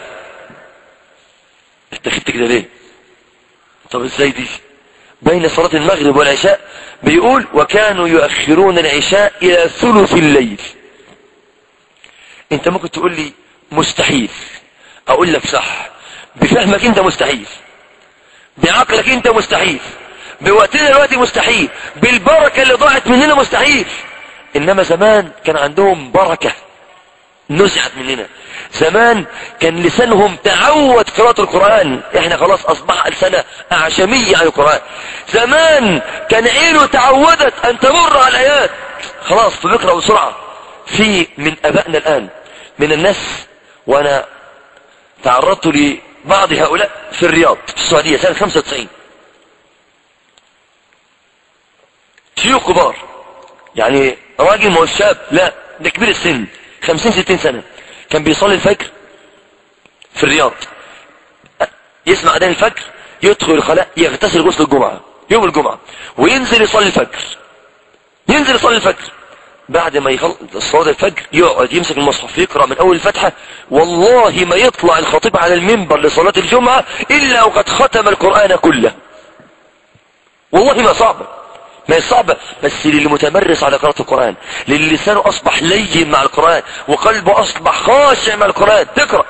Speaker 1: اتخذت كده ليه طب ازاي دي بين صلاة المغرب والعشاء بيقول وكانوا يؤخرون العشاء الى ثلث الليل انت ممكن تقول لي مستحيل اقول لك صح بفهمك انت مستحيل بعقلك انت مستحيل بوقتنا دلوقتي مستحيل بالبركة اللي ضاعت مننا مستحيل انما زمان كان عندهم بركة نزعت مننا زمان كان لسانهم تعود قراءة القرآن احنا خلاص اصبح ألسنة اعجمية عن القرآن زمان كان عينه تعودت ان تمر على الايات خلاص فبيقرأ بسرعة في من ابائنا الان من الناس وانا تعرضت لبعض هؤلاء في الرياض في السعودية سنة 95 شيوخ كبار يعني راجل ما هو شاب لا ده كبير السن 50 60 سنة كان بيصلي الفجر في الرياض يسمع اذان الفجر يدخل الخلاء يغتسل غسل الجمعة يوم الجمعة وينزل يصلي الفجر ينزل يصلي الفجر بعد ما يخلص صلاة الفجر يقعد يمسك المصحف يقرأ من أول الفتحة والله ما يطلع الخطيب على المنبر لصلاة الجمعة إلا وقد ختم القرآن كله والله ما صعبة ما هي صعبة بس للي متمرس على قراءة القرآن للي لسانه أصبح لين مع القرآن وقلبه أصبح خاشع مع القرآن تقرأ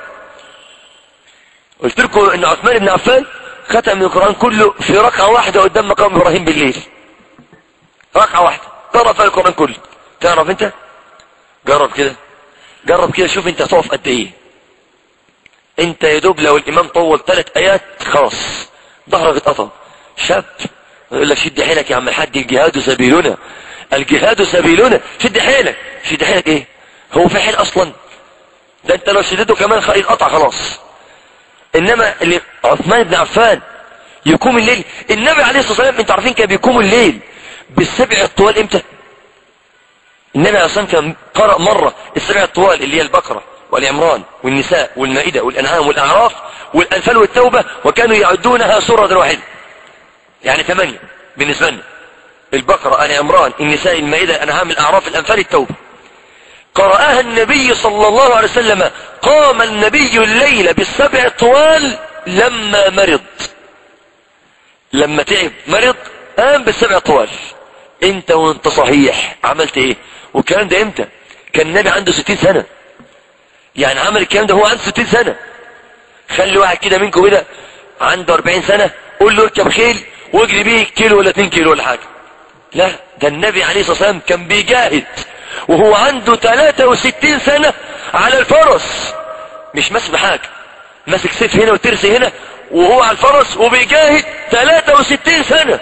Speaker 1: قلت لكم ان عثمان بن عفان ختم القرآن كله في ركعة واحدة قدام مقام إبراهيم بالليل ركعة واحدة قرأ فيها القرآن كله تعرف انت جرب كده جرب كده شوف انت هتقف قد ايه انت يا دوب لو الامام طول ثلاث ايات خلاص ظهرك اتقطع شاب يقول لك شد حيلك يا عم الحاج الجهاد سبيلنا الجهاد سبيلنا شد حيلك شد حيلك ايه هو في حيل اصلا ده انت لو شدته كمان خليل قطع خلاص انما اللي عثمان بن عفان يقوم الليل النبي عليه الصلاة والسلام انتوا عارفين كان بيقوم الليل بالسبع الطوال امتى النبي عليه الصلاة والسلام كان قرأ مرة السبع الطوال اللي هي البقرة والعمران والنساء والمائدة والأنعام والأعراف والأنفال والتوبة وكانوا يعدونها سورة واحدة يعني ثمانية بالنسبة لنا البقرة العمران النساء المائدة الأنعام الأعراف الأنفال التوبة قرأها النبي صلى الله عليه وسلم قام النبي الليل بالسبع الطوال لما مرض لما تعب مرض قام بالسبع الطوال انت وانت صحيح عملت ايه والكلام ده امتى كان النبي عنده ستين سنة يعني عمل الكلام ده هو عنده ستين سنة خلي واحد كده منكم كده عنده اربعين سنة قول له اركب خيل واجري بيه كيلو ولا اتنين كيلو ولا حاجة لا ده النبي عليه الصلاة والسلام كان بيجاهد وهو عنده 63 سنة على الفرس مش ماسك بحاجة ماسك سيف هنا وترس هنا وهو على الفرس وبيجاهد 63 سنة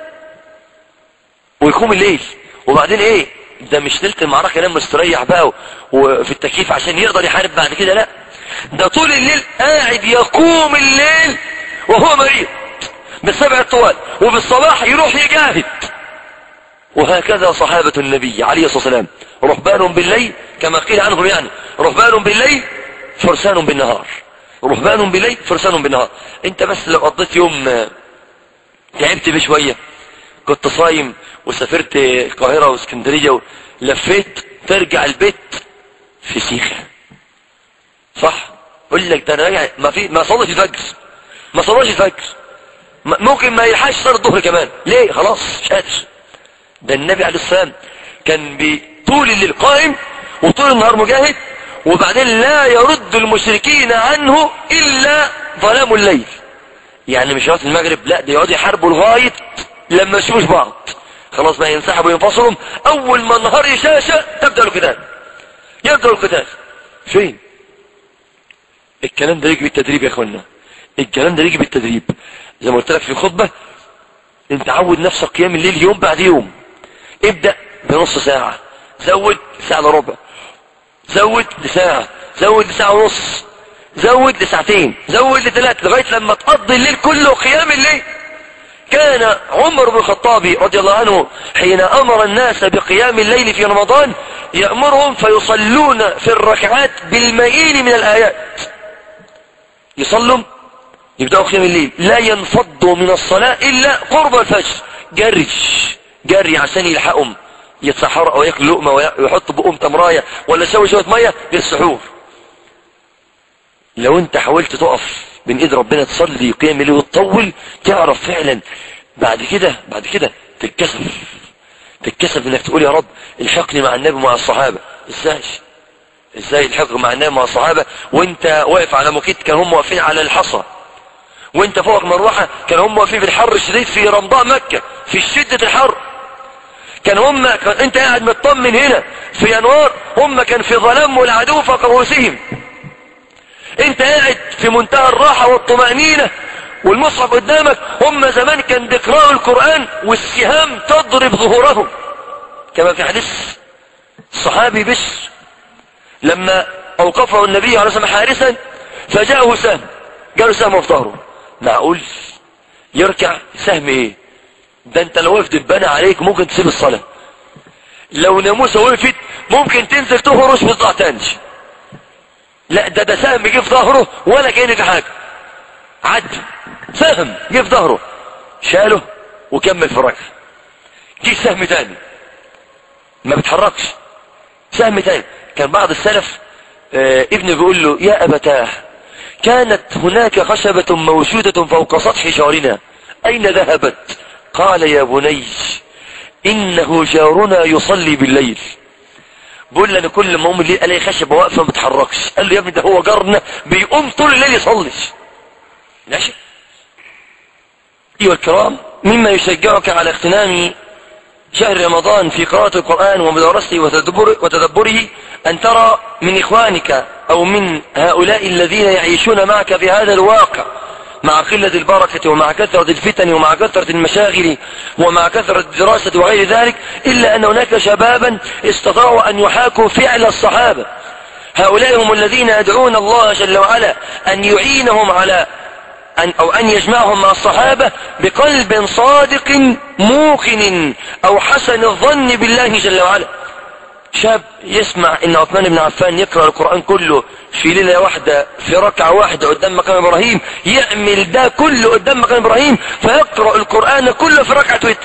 Speaker 1: ويقوم الليل وبعدين ايه ده مش تلت المعركة ينام مستريح بقى وفي التكييف عشان يقدر يحارب بعد كده لا ده طول الليل قاعد يقوم الليل وهو مريض بالسبع الطوال وبالصباح يروح يجاهد وهكذا صحابة النبي عليه الصلاة والسلام رهبان بالليل كما قيل عنهم يعني رهبان بالليل فرسان بالنهار رهبان بالليل فرسان بالنهار انت بس لو قضيت يوم تعبت بشوية كنت صايم وسافرت القاهرة واسكندرية ولفيت ترجع البيت في سيخة صح قول لك ده انا راجع ما في ما صلش الفجر ما صلش الفجر ممكن ما يلحقش صلاة الظهر كمان ليه خلاص مش قادر ده النبي عليه السلام كان بطول الليل قائم وطول النهار مجاهد وبعدين لا يرد المشركين عنه الا ظلام الليل يعني مش وقت المغرب لا ده يقعدوا يحاربوا لغايه لما يشوفوش بعض خلاص بقى ينسحبوا وينفصلوا اول ما النهار يشاشة تبدأ القتال يبدأ القتال فين الكلام ده يجي بالتدريب يا اخوانا الكلام ده يجي بالتدريب زي ما قلت لك في الخطبة انت عود نفسك قيام الليل يوم بعد يوم ابدأ بنص ساعة زود ساعة الا ربع زود لساعة زود لساعة ونص زود لساعتين زود لثلاث لغاية لما تقضي الليل كله قيام الليل كان عمر بن الخطاب رضي الله عنه حين امر الناس بقيام الليل في رمضان يأمرهم فيصلون في الركعات بالمئين من الايات يصلوا يبدأوا قيام الليل لا ينفضوا من الصلاة الا قرب الفجر جري جري عشان يلحقهم يتسحروا او ياكلوا لقمه ويحطوا بقهم تمرايه ولا يسوي شويه ميه للسحور لو انت حاولت تقف بين ايد ربنا تصلي قيام الليل وتطول تعرف فعلا بعد كده بعد كده تتكسف تتكسف انك تقول يا رب الحقني مع النبي ومع الصحابه ازاي ازاي الحق مع النبي مع الصحابه وانت واقف على موكيت كان هم واقفين على الحصى وانت فوق مروحه كان هم واقفين في الحر الشديد في رمضاء مكه في شده الحر كان هم كان انت قاعد مطمن هنا في يناير هم كان في ظلام والعدو فوق رؤوسهم انت قاعد في منتهى الراحة والطمأنينة والمصحف قدامك هم زمان كان بيقرأوا القرآن والسهام تضرب ظهورهم كما في حديث الصحابي بشر لما اوقفه النبي عليه الصلاة والسلام حارسا فجاءه سهم جاله سهم في ظهره معقول يركع سهم ايه ده انت لو وقف دبانة عليك ممكن تسيب الصلاة لو ناموسة وقفت ممكن تنزل تهرش وتطلع تاني لا ده ده سهم جه في ظهره ولا كأن في حاجة عد سهم جه في ظهره شاله وكمل في الركعة جه سهم تاني ما بيتحركش سهم تاني كان بعض السلف آه ابنه بيقول له يا أبتاه كانت هناك خشبة موجودة فوق سطح جارنا أين ذهبت قال يا بني إنه جارنا يصلي بالليل بقول له انا كل ما اقوم الليل الاقي خشبه واقفه ما بتتحركش قال له يا ابني ده هو جارنا بيقوم طول الليل يصلي ماشي ايها الكرام مما يشجعك على اغتنام شهر رمضان في قراءة القرآن ومدارسته وتدبره, وتدبره أن ترى من إخوانك أو من هؤلاء الذين يعيشون معك في هذا الواقع مع قلة البركة ومع كثرة الفتن ومع كثرة المشاغل ومع كثرة الدراسة وغير ذلك إلا أن هناك شبابا استطاعوا أن يحاكوا فعل الصحابة هؤلاء هم الذين يدعون الله جل وعلا أن يعينهم على أن أو أن يجمعهم مع الصحابة بقلب صادق موقن أو حسن الظن بالله جل وعلا شاب يسمع ان عثمان بن عفان يقرأ القرآن كله في ليلة واحدة في ركعة واحدة قدام مقام ابراهيم يعمل ده كله قدام مقام ابراهيم فيقرأ القرآن كله في ركعة وتر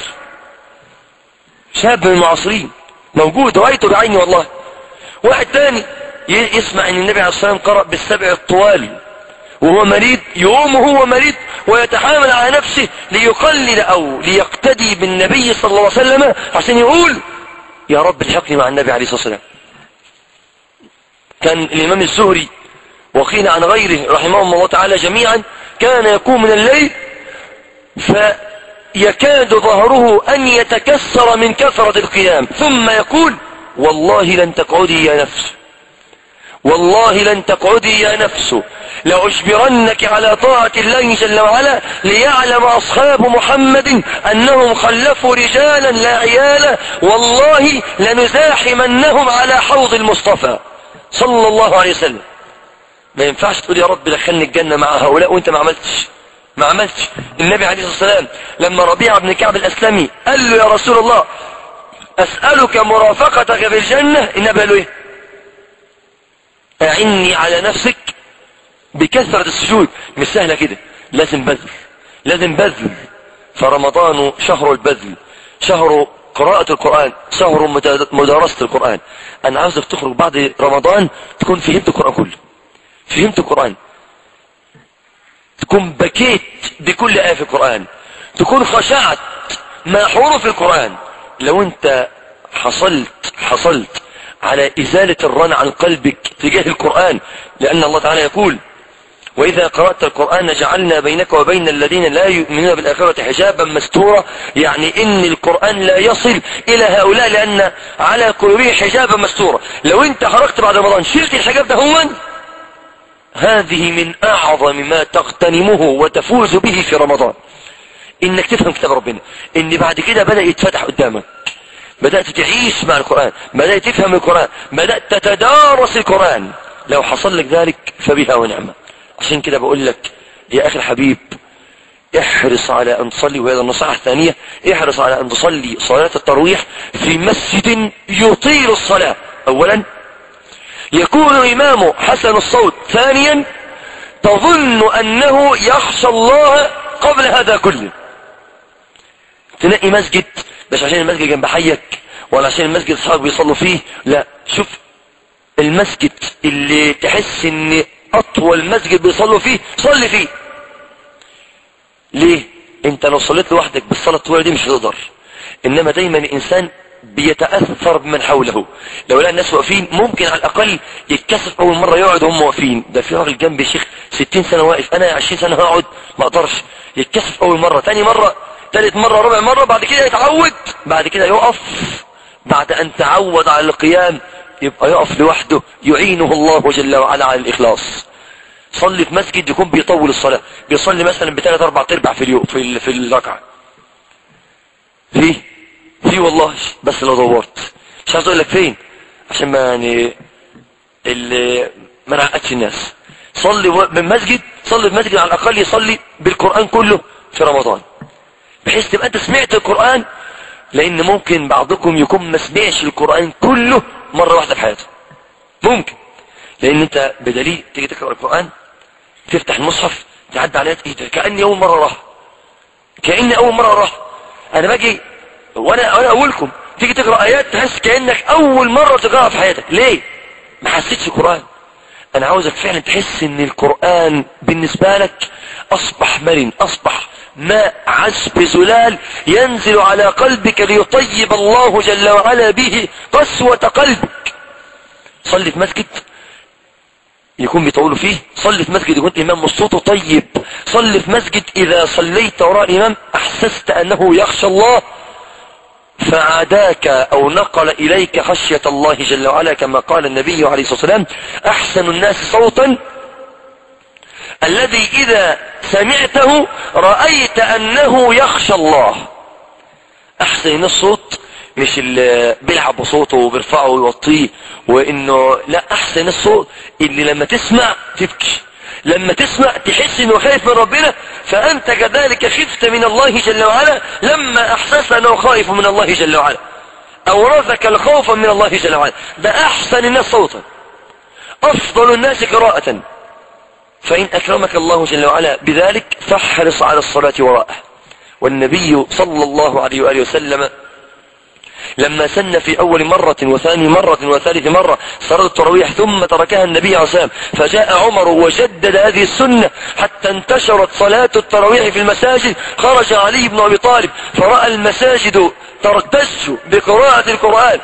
Speaker 1: شاب من المعاصرين موجود رأيته بعيني والله واحد تاني يسمع ان النبي عليه الصلاة والسلام قرأ بالسبع الطوال وهو مريض يقوم وهو مريض ويتحامل على نفسه ليقلل او ليقتدي بالنبي صلى الله عليه وسلم عشان يقول يا رب الحقني مع النبي عليه الصلاة والسلام كان الإمام الزهري وقيل عن غيره رحمهم الله تعالى جميعا كان يقوم من الليل فيكاد ظهره أن يتكسر من كثرة القيام ثم يقول والله لن تقعدي يا نفس والله لن تقعدي يا نفس لأجبرنك على طاعة الله جل وعلا ليعلم أصحاب محمد أنهم خلفوا رجالا لا عيالا والله لنزاحمنهم على حوض المصطفى صلى الله عليه وسلم ما ينفعش تقول يا رب دخلني الجنة مع هؤلاء وانت ما عملتش ما عملتش النبي عليه الصلاة والسلام لما ربيع بن كعب الأسلمي قال له يا رسول الله أسألك مرافقتك في الجنة النبي قال له ايه أعني على نفسك بكثرة السجود مش سهلة كده لازم بذل لازم بذل فرمضان شهر البذل شهر قراءة القرآن شهر مدارسة القرآن أنا عاوزك تخرج بعد رمضان تكون فهمت القرآن كله فهمت القرآن تكون بكيت بكل آية في القرآن تكون خشعت مع حروف القرآن لو انت حصلت حصلت على إزالة الرن عن قلبك تجاه القرآن لأن الله تعالى يقول وإذا قرأت القرآن جعلنا بينك وبين الذين لا يؤمنون بالآخرة حجابا مستورا يعني إن القرآن لا يصل إلى هؤلاء لأن على قلوبهم حجابا مستورا لو أنت خرجت بعد رمضان شلت الحجاب ده هو هذه من أعظم ما تغتنمه وتفوز به في رمضان إنك تفهم كتاب ربنا إن بعد كده بدأ يتفتح قدامك بدأت تعيش مع القرآن بدأت تفهم القرآن بدأت تتدارس القرآن لو حصل لك ذلك فبها ونعمة عشان كده بقول لك يا أخي الحبيب احرص على أن تصلي وهذا النصيحة الثانية احرص على أن تصلي صلاة الترويح في مسجد يطيل الصلاة أولا يكون إمامه حسن الصوت ثانيا تظن أنه يخشى الله قبل هذا كله تلاقي مسجد مش عشان المسجد جنب حيك ولا عشان المسجد اصحابك بيصلوا فيه لا شوف المسجد اللي تحس ان اطول مسجد بيصلوا فيه صلي فيه ليه انت لو صليت لوحدك بالصلاة الطويلة دي مش هتقدر انما دايما الانسان بيتأثر بمن حوله لو لقى الناس واقفين ممكن على الاقل يتكسف اول مرة يقعد وهم واقفين ده في راجل جنبي شيخ 60 سنة واقف انا 20 سنة هقعد ما اقدرش يتكسف اول مرة تاني مرة تالت مرة ربع مرة بعد كده يتعود بعد كده يقف بعد ان تعود على القيام يبقى يقف لوحده يعينه الله جل وعلا على الاخلاص صلي في مسجد يكون بيطول الصلاة بيصلي مثلا بثلاث اربع تربع في اليوم في في الركعة في في والله بس لو دورت مش عايز اقول لك فين عشان ما يعني اللي ما نعقدش الناس صلي من مسجد صلي في مسجد على الاقل يصلي بالقرآن كله في رمضان بحيث تبقى انت سمعت القرآن لان ممكن بعضكم يكون ما سمعش القرآن كله مرة واحدة في حياته ممكن لان انت بدليل تيجي تقرأ القرآن تفتح المصحف تعدي عليها ايه ده كأني اول مرة راح كأني اول مرة راح انا باجي وانا انا اقولكم تيجي تقرأ ايات تحس كأنك اول مرة تقرأها في حياتك ليه ما حسيتش القرآن انا عاوزك فعلا تحس ان القرآن بالنسبة لك اصبح مرن اصبح ماء عذب زلال ينزل على قلبك ليطيب الله جل وعلا به قسوة قلبك صلي في مسجد يكون بيطولوا فيه صلي في مسجد يكون إمام صوته طيب صلي في مسجد إذا صليت وراء الإمام أحسست أنه يخشى الله فعاداك أو نقل إليك خشية الله جل وعلا كما قال النبي عليه الصلاة والسلام أحسن الناس صوتا الذي إذا سمعته رأيت أنه يخشى الله أحسن الصوت مش اللي بيلعب بصوته وبيرفعه ويوطيه وانه لا احسن الصوت اللي لما تسمع تبكي لما تسمع تحس انه خايف من ربنا فانت كذلك خفت من الله جل وعلا لما احسست انه خائف من الله جل وعلا اورثك الخوف من الله جل وعلا ده احسن الناس صوتا افضل الناس قراءة فان اكرمك الله جل وعلا بذلك فاحرص على الصلاة وراءه والنبي صلى الله عليه وآله وسلم لما سن في أول مرة وثاني مرة وثالث مرة صلاة التراويح ثم تركها النبي عليه الصلاة والسلام فجاء عمر وجدد هذه السنة حتى انتشرت صلاة التراويح في المساجد خرج علي بن أبي طالب فرأى المساجد ترتج بقراءة القرآن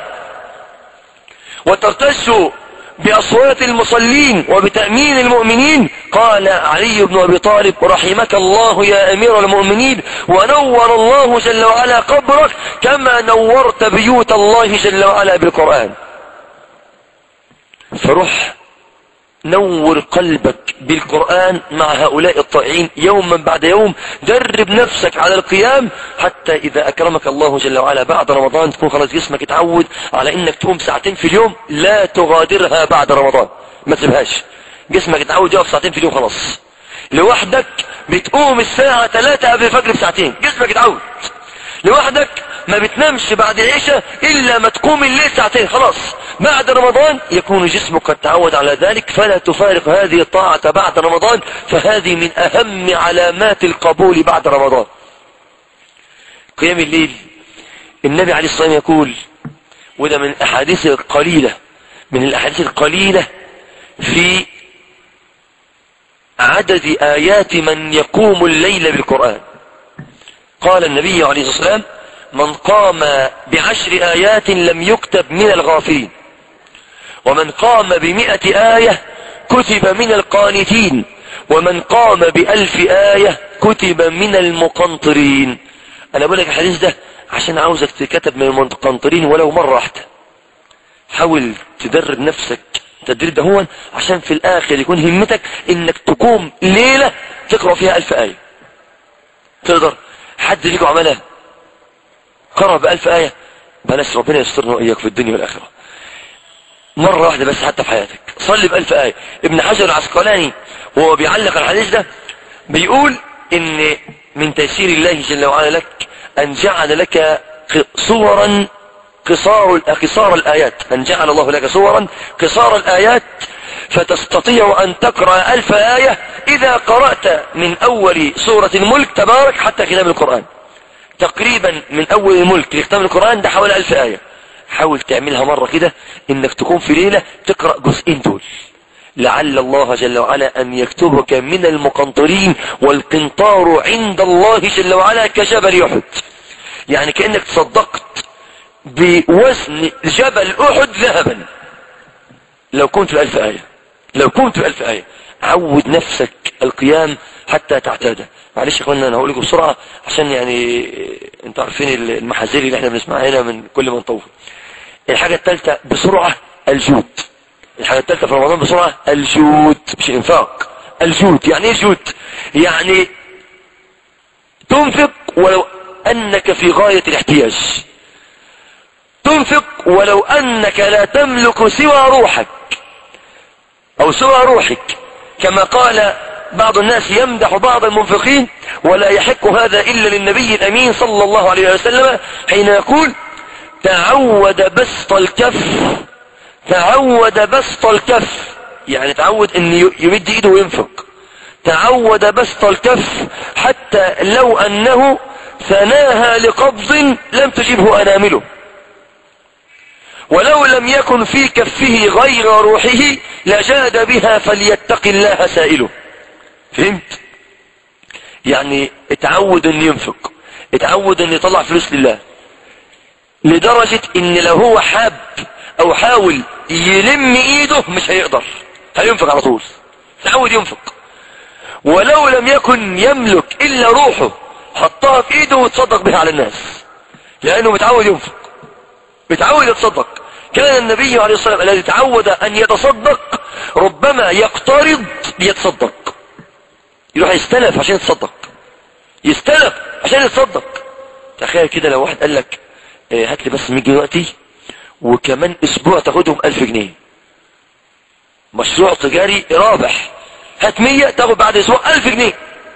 Speaker 1: وترتج بأصوات المصلين وبتأمين المؤمنين قال علي بن أبي طالب رحمك الله يا أمير المؤمنين ونور الله جل وعلا قبرك كما نورت بيوت الله جل وعلا بالقرآن فروح نور قلبك بالقرآن مع هؤلاء الطائعين يوما بعد يوم درب نفسك على القيام حتى إذا أكرمك الله جل وعلا بعد رمضان تكون خلاص جسمك اتعود على إنك تقوم ساعتين في اليوم لا تغادرها بعد رمضان ما تسيبهاش جسمك اتعود يقف ساعتين في اليوم خلاص لوحدك بتقوم الساعة 3 قبل الفجر بساعتين جسمك اتعود لوحدك ما بتنامش بعد العشاء إلا ما تقوم الليل ساعتين خلاص بعد رمضان يكون جسمك قد تعود على ذلك فلا تفارق هذه الطاعة بعد رمضان فهذه من أهم علامات القبول بعد رمضان قيام الليل النبي عليه الصلاة والسلام يقول وده من الأحاديث القليلة من الأحاديث القليلة في عدد آيات من يقوم الليل بالقرآن قال النبي عليه الصلاة والسلام من قام بعشر آيات لم يكتب من الغافلين ومن قام بمئة آية كتب من القانتين ومن قام بألف آية كتب من المقنطرين أنا بقول لك الحديث ده عشان عاوزك تكتب من المقنطرين ولو مرة واحدة حاول تدرب نفسك تدريب ده هو عشان في الآخر يكون همتك إنك تقوم ليلة تقرأ فيها ألف آية تقدر حد فيكم عملها قرأ بألف آية بلاش ربنا يسترنا وإياك في الدنيا والآخرة مرة واحدة بس حتى في حياتك صلي بألف آية ابن حجر العسقلاني وهو بيعلق الحديث ده بيقول ان من تيسير الله جل وعلا لك ان جعل لك صورا قصار قصار الآيات أن جعل الله لك صورا قصار الآيات فتستطيع أن تقرأ ألف آية إذا قرأت من أول سورة الملك تبارك حتى كتاب القرآن تقريبا من أول الملك لختام القرآن ده حوالي ألف آية حاول تعملها مرة كده إنك تكون في ليلة تقرأ جزئين دول لعل الله جل وعلا أن يكتبك من المقنطرين والقنطار عند الله جل وعلا كجبل أحد يعني كأنك تصدقت بوزن جبل أحد ذهبا لو كنت بألف آية لو كنت بألف آية عود نفسك القيام حتى تعتاده معلش يا اخوانا انا هقول لكم بسرعه عشان يعني انتوا عارفين المحاذير اللي احنا بنسمعها هنا من كل من طوف الحاجه الثالثه بسرعه الجود الحاجه الثالثه في رمضان بسرعه الجود مش الانفاق الجود يعني ايه جود يعني تنفق ولو انك في غايه الاحتياج تنفق ولو انك لا تملك سوى روحك او سوى روحك كما قال بعض الناس يمدح بعض المنفقين ولا يحق هذا الا للنبي الامين صلى الله عليه وسلم حين يقول تعود بسط الكف تعود بسط الكف يعني تعود ان يمد ايده وينفق تعود بسط الكف حتى لو انه ثناها لقبض لم تجبه انامله ولو لم يكن في كفه غير روحه لجاد بها فليتق الله سائله فهمت يعني اتعود ان ينفق اتعود ان يطلع فلوس لله لدرجة ان لو هو حاب او حاول يلم ايده مش هيقدر هينفق على طول تعود ينفق ولو لم يكن يملك الا روحه حطها في ايده وتصدق بها على الناس لانه متعود ينفق متعود يتصدق كان النبي عليه الصلاة والسلام الذي تعود ان يتصدق ربما يقترض ليتصدق يروح يستلف عشان يتصدق يستلف عشان يتصدق تخيل كده لو واحد قال لك اه هات لي بس 100 جنيه دلوقتي وكمان اسبوع تاخدهم 1000 جنيه مشروع تجاري رابح هات 100 تاخد بعد اسبوع 1000 جنيه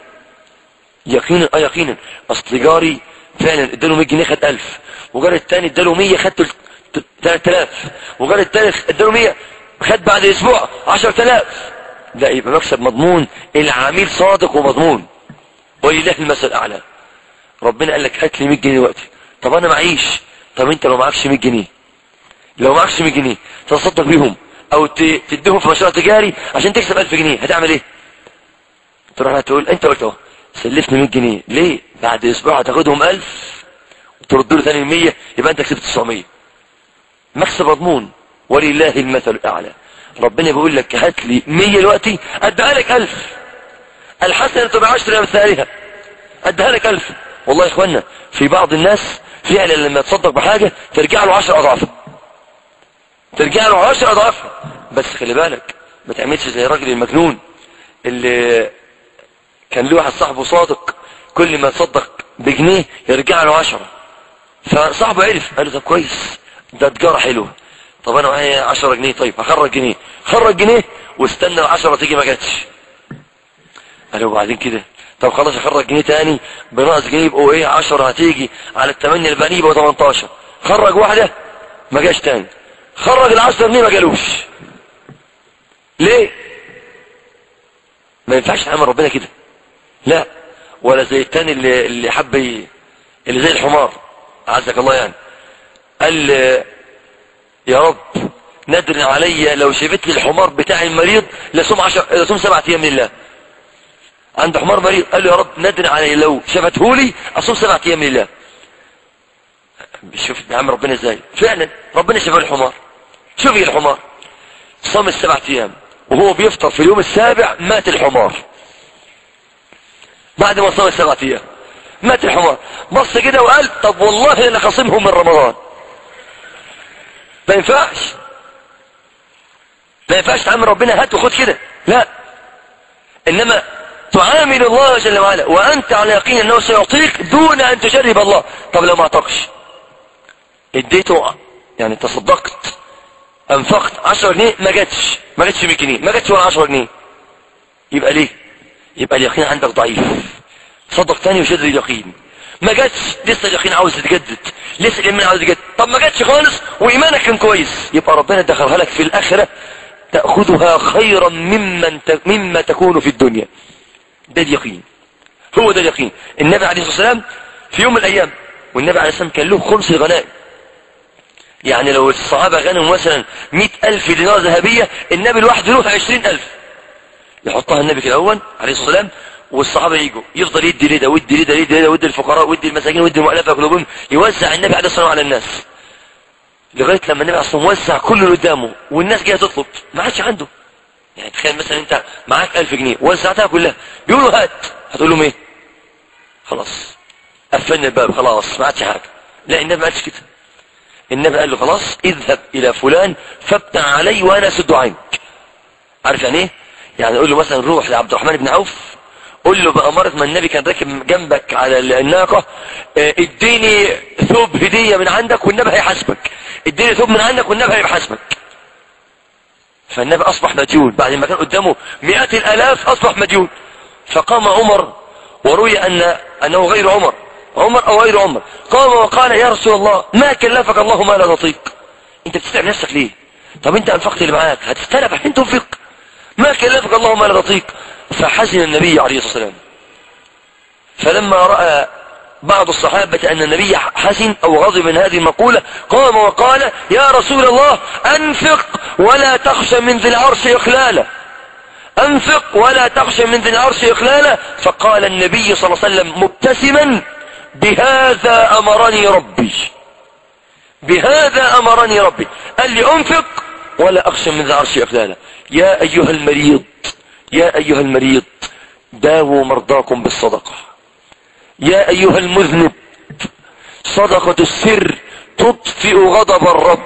Speaker 1: يقينا اه يقينا اصل تجاري فعلا اداله 100 جنيه خد 1000 وجار الثاني اداله 100 خد 3000 وجار الثالث اداله 100 خد بعد اسبوع 10000 ده يبقى مكسب مضمون العميل صادق ومضمون ولله المثل الاعلى ربنا قال لك هات لي 100 جنيه دلوقتي طب انا معيش طب انت لو معكش 100 جنيه لو معكش 100 جنيه تصدق بيهم او تديهم في مشروع تجاري عشان تكسب 1000 جنيه هتعمل ايه تروح تقول انت قلت اهو سلفني 100 جنيه ليه بعد اسبوع هتاخدهم 1000 وترد له ثاني 100 يبقى انت كسبت 900 مكسب مضمون ولله المثل الاعلى ربنا بيقول لك هات لي 100 دلوقتي اديها لك 1000 الحسنه بعشر امثالها اديها لك 1000 والله يا اخوانا في بعض الناس فعلا لما يتصدق بحاجه ترجع له 10 اضعاف ترجع له 10 اضعاف بس خلي بالك ما تعملش زي الراجل المجنون اللي كان له واحد صاحبه صادق كل ما يتصدق بجنيه يرجع له 10 فصاحبه عرف قال له طب كويس ده تجاره حلوه طب انا معايا 10 جنيه طيب هخرج جنيه خرج جنيه واستنى ال 10 تيجي ما جاتش قال وبعدين كده طب خلاص اخرج جنيه تاني بناقص جنيه يبقوا ايه 10 هتيجي على الثمانية الباقيين يبقوا 18 خرج واحده ما جاش تاني خرج ال 10 جنيه ما جالوش ليه ما ينفعش تعمل ربنا كده لا ولا زي التاني اللي اللي حب اللي زي الحمار عزك الله يعني قال يا رب ندر علي لو شفت لي الحمار بتاعي المريض لصوم عشر لصوم سبعة ايام لله عند حمار مريض قال له يا رب ندر علي لو شفته لي اصوم سبعة ايام لله شوف يا عم ربنا ازاي فعلا ربنا شفى الحمار شوفي الحمار صام السبعة ايام وهو بيفطر في اليوم السابع مات الحمار بعد ما صام السبعة ايام مات الحمار بص كده وقال طب والله انا خصمهم من رمضان ما ينفعش ما ينفعش تعامل ربنا هات وخد كده لا انما تعامل الله جل وعلا وانت على يقين انه سيعطيك دون ان تجرب الله طب لو ما اعطاكش اديته يعني تصدقت انفقت 10 جنيه ما جاتش ما جاتش 100 جنيه ما جاتش ولا 10 جنيه يبقى ليه يبقى اليقين عندك ضعيف صدق تاني وشد اليقين ما جاتش لسه اليقين عاوز يتجدد لسه الايمان عاوز يتجدد طب ما جاتش خالص وايمانك كان كويس يبقى ربنا دخلها لك في الاخره تاخذها خيرا ممن ت... مما تكون في الدنيا ده اليقين هو ده اليقين النبي عليه الصلاه والسلام في يوم من الايام والنبي عليه الصلاه والسلام كان له خمس الغنائم يعني لو الصحابه غنموا مثلا مئة ألف دينار ذهبيه النبي لوحده له عشرين ألف يحطها النبي كده اول عليه الصلاه والسلام والصحابه يجوا يفضل يدي لده ويدي لده يدي لده ويدي الفقراء ويدي المساكين ويدي المؤلفه قلوبهم يوزع النبي عليه الصلاه والسلام على الناس لغايه لما النبي اصلا وزع كل اللي قدامه والناس جايه تطلب ما عادش عنده يعني تخيل مثلا انت معاك 1000 جنيه وزعتها كلها بيقولوا هات هتقول لهم ايه خلاص قفلنا الباب خلاص ما عادش حاجه لا النبي ما قالش كده النبي قال له خلاص اذهب الى فلان فابتع علي وانا اسد عنك عارف يعني ايه يعني يقول له مثلا روح لعبد الرحمن بن عوف قول له بأمارة ما النبي كان راكب جنبك على الناقة اه اديني ثوب هدية من عندك والنبي هيحاسبك اديني ثوب من عندك والنبي هيحاسبك فالنبي اصبح مديون بعد ما كان قدامه مئات الالاف اصبح مديون فقام عمر وروي ان انه غير عمر عمر او غير عمر قام وقال يا رسول الله ما كلفك الله ما لا تطيق انت بتتعب نفسك ليه طب انت انفقت اللي معاك هتستلف عشان تنفق ما كلفك الله ما لا تطيق فحزن النبي عليه الصلاة والسلام فلما رأى بعض الصحابة أن النبي حزن أو غضب من هذه المقولة قام وقال يا رسول الله أنفق ولا تخشى من ذي العرش إخلالا أنفق ولا تخشى من ذي العرش إخلالا فقال النبي صلى الله عليه وسلم مبتسما بهذا أمرني ربي بهذا أمرني ربي قال لي أنفق ولا أخشى من ذي العرش إخلالا يا أيها المريض يا أيها المريض داووا مرضاكم بالصدقة يا أيها المذنب صدقة السر تطفئ غضب الرب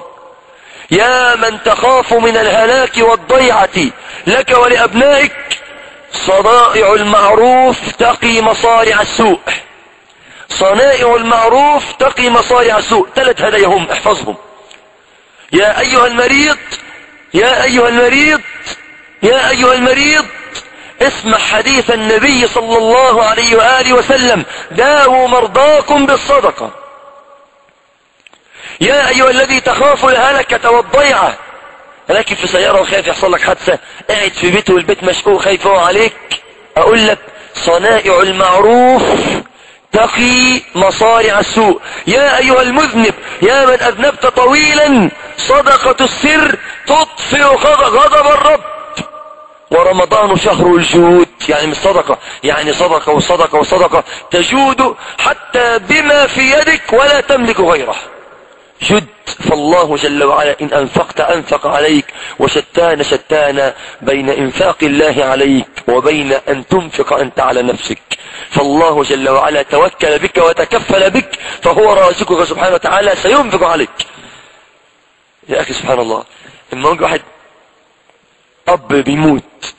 Speaker 1: يا من تخاف من الهلاك والضيعة لك ولأبنائك صنائع المعروف تقي مصارع السوء صنائع المعروف تقي مصارع السوء ثلاث هدايهم احفظهم يا أيها المريض يا أيها المريض يا أيها المريض اسمع حديث النبي صلى الله عليه وآله وسلم داووا مرضاكم بالصدقة يا أيها الذي تخاف الهلكة والضيعة راكب في سيارة وخايف يحصل لك حادثة قاعد في بيته والبيت مشقوق خايف هو عليك أقول لك صنائع المعروف تقي مصارع السوء يا أيها المذنب يا من أذنبت طويلا صدقة السر تطفئ غضب الرب ورمضان شهر الجود يعني مش صدقة يعني صدقة وصدقة وصدقة تجود حتى بما في يدك ولا تملك غيره جد فالله جل وعلا إن أنفقت أنفق عليك وشتان شتان بين إنفاق الله عليك وبين أن تنفق أنت على نفسك فالله جل وعلا توكل بك وتكفل بك فهو رازقك سبحانه وتعالى سينفق عليك يا أخي سبحان الله لما يجي واحد أب بيموت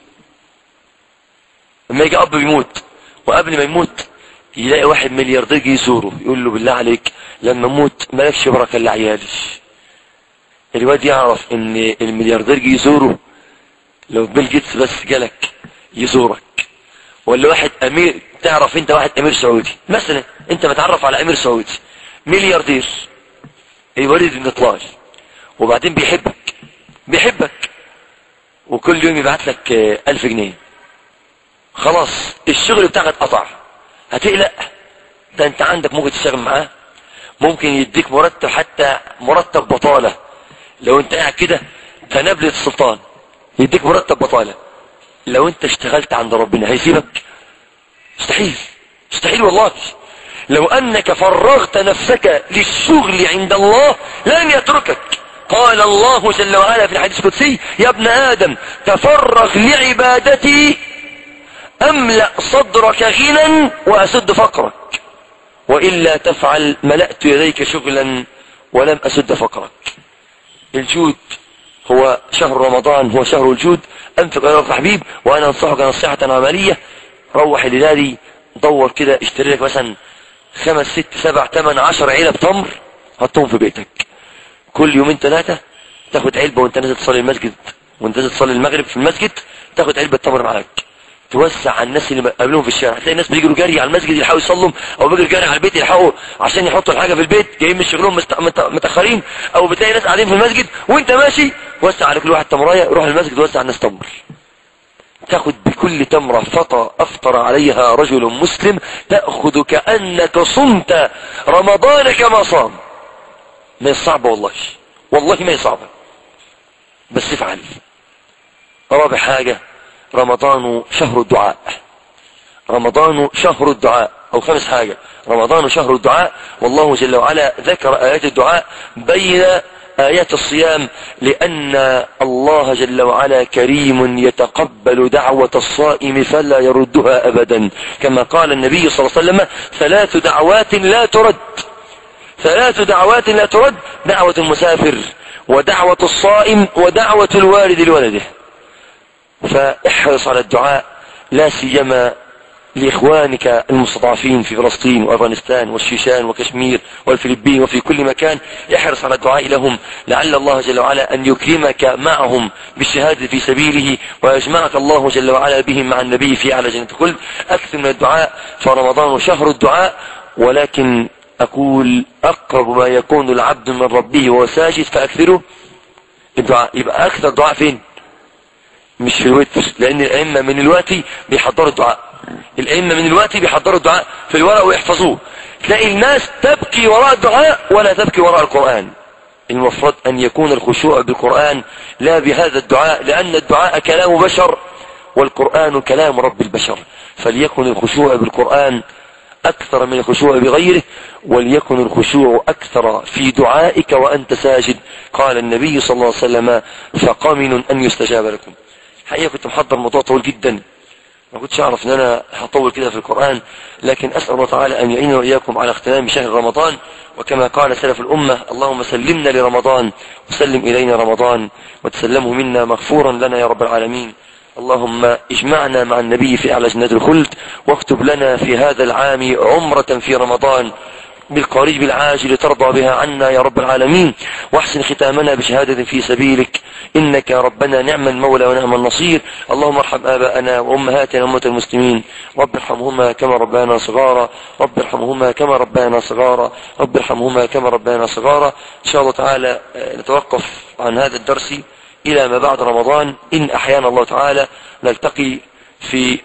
Speaker 1: لما يجي أب بيموت وقبل ما يموت يلاقي واحد ملياردير يجي يزوره يقول له بالله عليك لما اموت مالكش بركه الا عيالي الواد يعرف ان الملياردير يجي يزوره لو بيل جيتس بس جالك يزورك ولا واحد امير تعرف انت واحد امير سعودي مثلا انت متعرف على امير سعودي ملياردير الوليد بن طلال وبعدين بيحبك بيحبك وكل يوم يبعت لك ألف جنيه خلاص الشغل بتاعك اتقطع هتقلق ده انت عندك ممكن تشتغل معاه ممكن يديك مرتب حتى مرتب بطالة لو انت قاعد كده كنبلة السلطان يديك مرتب بطالة لو انت اشتغلت عند ربنا هيسيبك مستحيل مستحيل والله لو انك فرغت نفسك للشغل عند الله لن يتركك قال الله جل وعلا في الحديث القدسي يا ابن ادم تفرغ لعبادتي املأ صدرك غنى واسد فقرك وإلا تفعل ملأت يديك شغلا ولم أسد فقرك الجود هو شهر رمضان هو شهر الجود أنفق يا حبيب وأنا أنصحك نصيحة عملية روح الليلة دور كده اشتري لك مثلا خمس ست سبع ثمان عشر علب تمر حطهم في بيتك كل يومين ثلاثة تاخد علبة وانت نازل تصلي المسجد وانت نازل تصلي المغرب في المسجد تاخد علبة تمر معاك توسع على الناس اللي قابلهم في الشارع تلاقي الناس بيجروا جري على المسجد يلحقوا يصلوا او بيجروا جري على البيت يلحقوا عشان يحطوا الحاجه في البيت جايين من شغلهم مست... مت... متاخرين او بتلاقي ناس قاعدين في المسجد وانت ماشي وسع على كل واحد تمرايه روح المسجد وسع على الناس تمر تاخذ بكل تمرة فطر أفطر عليها رجل مسلم تأخذ كأنك صمت رمضان كما صام ما هي صعبة والله والله ما هي صعبة بس افعل رابع حاجة رمضان شهر الدعاء رمضان شهر الدعاء أو خامس حاجة رمضان شهر الدعاء والله جل وعلا ذكر آيات الدعاء بين آيات الصيام لأن الله جل وعلا كريم يتقبل دعوة الصائم فلا يردها أبدا كما قال النبي صلى الله عليه وسلم ثلاث دعوات لا ترد ثلاث دعوات لا ترد دعوة المسافر ودعوة الصائم ودعوة الوالد لولده فاحرص على الدعاء لا سيما لإخوانك المستضعفين في فلسطين وأفغانستان والشيشان وكشمير والفلبين وفي كل مكان احرص على الدعاء لهم لعل الله جل وعلا أن يكرمك معهم بالشهادة في سبيله ويجمعك الله جل وعلا بهم مع النبي في أعلى جنة الخلد أكثر من الدعاء فرمضان شهر الدعاء ولكن أقول أقرب ما يكون العبد من ربه وهو ساجد فأكثره الدعاء يبقى أكثر دعاء فين مش في الوتر لأن الأئمة من الوقت بيحضروا الدعاء الأئمة من الوقت بيحضروا الدعاء في الورق ويحفظوه تلاقي الناس تبكي وراء الدعاء ولا تبكي وراء القرآن المفروض أن يكون الخشوع بالقرآن لا بهذا الدعاء لأن الدعاء كلام بشر والقرآن كلام رب البشر فليكن الخشوع بالقرآن أكثر من الخشوع بغيره وليكن الخشوع أكثر في دعائك وأنت ساجد قال النبي صلى الله عليه وسلم فقمن أن يستجاب لكم حقيقة كنت محضر موضوع طويل جدا ما كنتش أعرف أن أنا هطول كده في القرآن لكن أسأل الله تعالى أن يعيننا وإياكم على اغتنام شهر رمضان وكما قال سلف الأمة اللهم سلمنا لرمضان وسلم إلينا رمضان وتسلمه منا مغفورا لنا يا رب العالمين اللهم اجمعنا مع النبي في أعلى جنات الخلد واكتب لنا في هذا العام عمرة في رمضان بالقريب العاجل ترضى بها عنا يا رب العالمين واحسن ختامنا بشهادة في سبيلك إنك يا ربنا نعم المولى ونعم النصير اللهم ارحم آباءنا وأمهاتنا وأمة المسلمين رب ارحمهما كما ربانا صغارا رب ارحمهما كما ربانا صغارا رب ارحمهما كما ربانا صغارا إن شاء الله تعالى نتوقف عن هذا الدرس إلى ما بعد رمضان إن أحيانا الله تعالى نلتقي في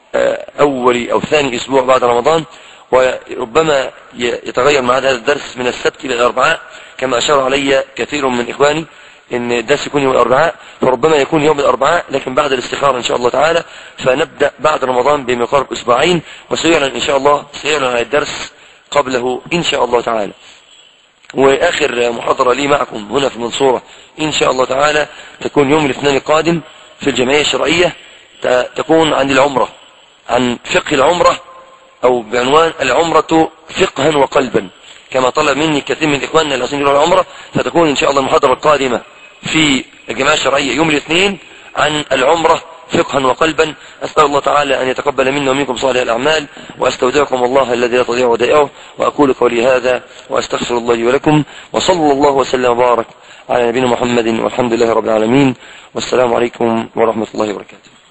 Speaker 1: أول أو ثاني أسبوع بعد رمضان وربما يتغير مع هذا الدرس من السبت إلى الأربعاء كما أشار علي كثير من إخواني ان الدرس يكون يوم الأربعاء فربما يكون يوم الأربعاء لكن بعد الاستخارة إن شاء الله تعالى فنبدأ بعد رمضان بمقارب أسبوعين وسيعلن إن شاء الله سيعلن عن الدرس قبله إن شاء الله تعالى وآخر محاضرة لي معكم هنا في المنصورة إن شاء الله تعالى تكون يوم الاثنين القادم في الجمعية الشرعية تكون عن العمرة عن فقه العمرة أو بعنوان العمرة فقها وقلبا كما طلب مني كثير من إخواننا الذين يروحوا العمرة فتكون إن شاء الله المحاضرة القادمة في الجماعة الشرعية يوم الاثنين عن العمرة فقها وقلبا أسأل الله تعالى أن يتقبل منا ومنكم صالح الأعمال وأستودعكم الله الذي لا تضيع ودائعه وأقول قولي هذا وأستغفر الله لي ولكم وصلى الله وسلم وبارك على نبينا محمد والحمد لله رب العالمين والسلام عليكم ورحمة الله وبركاته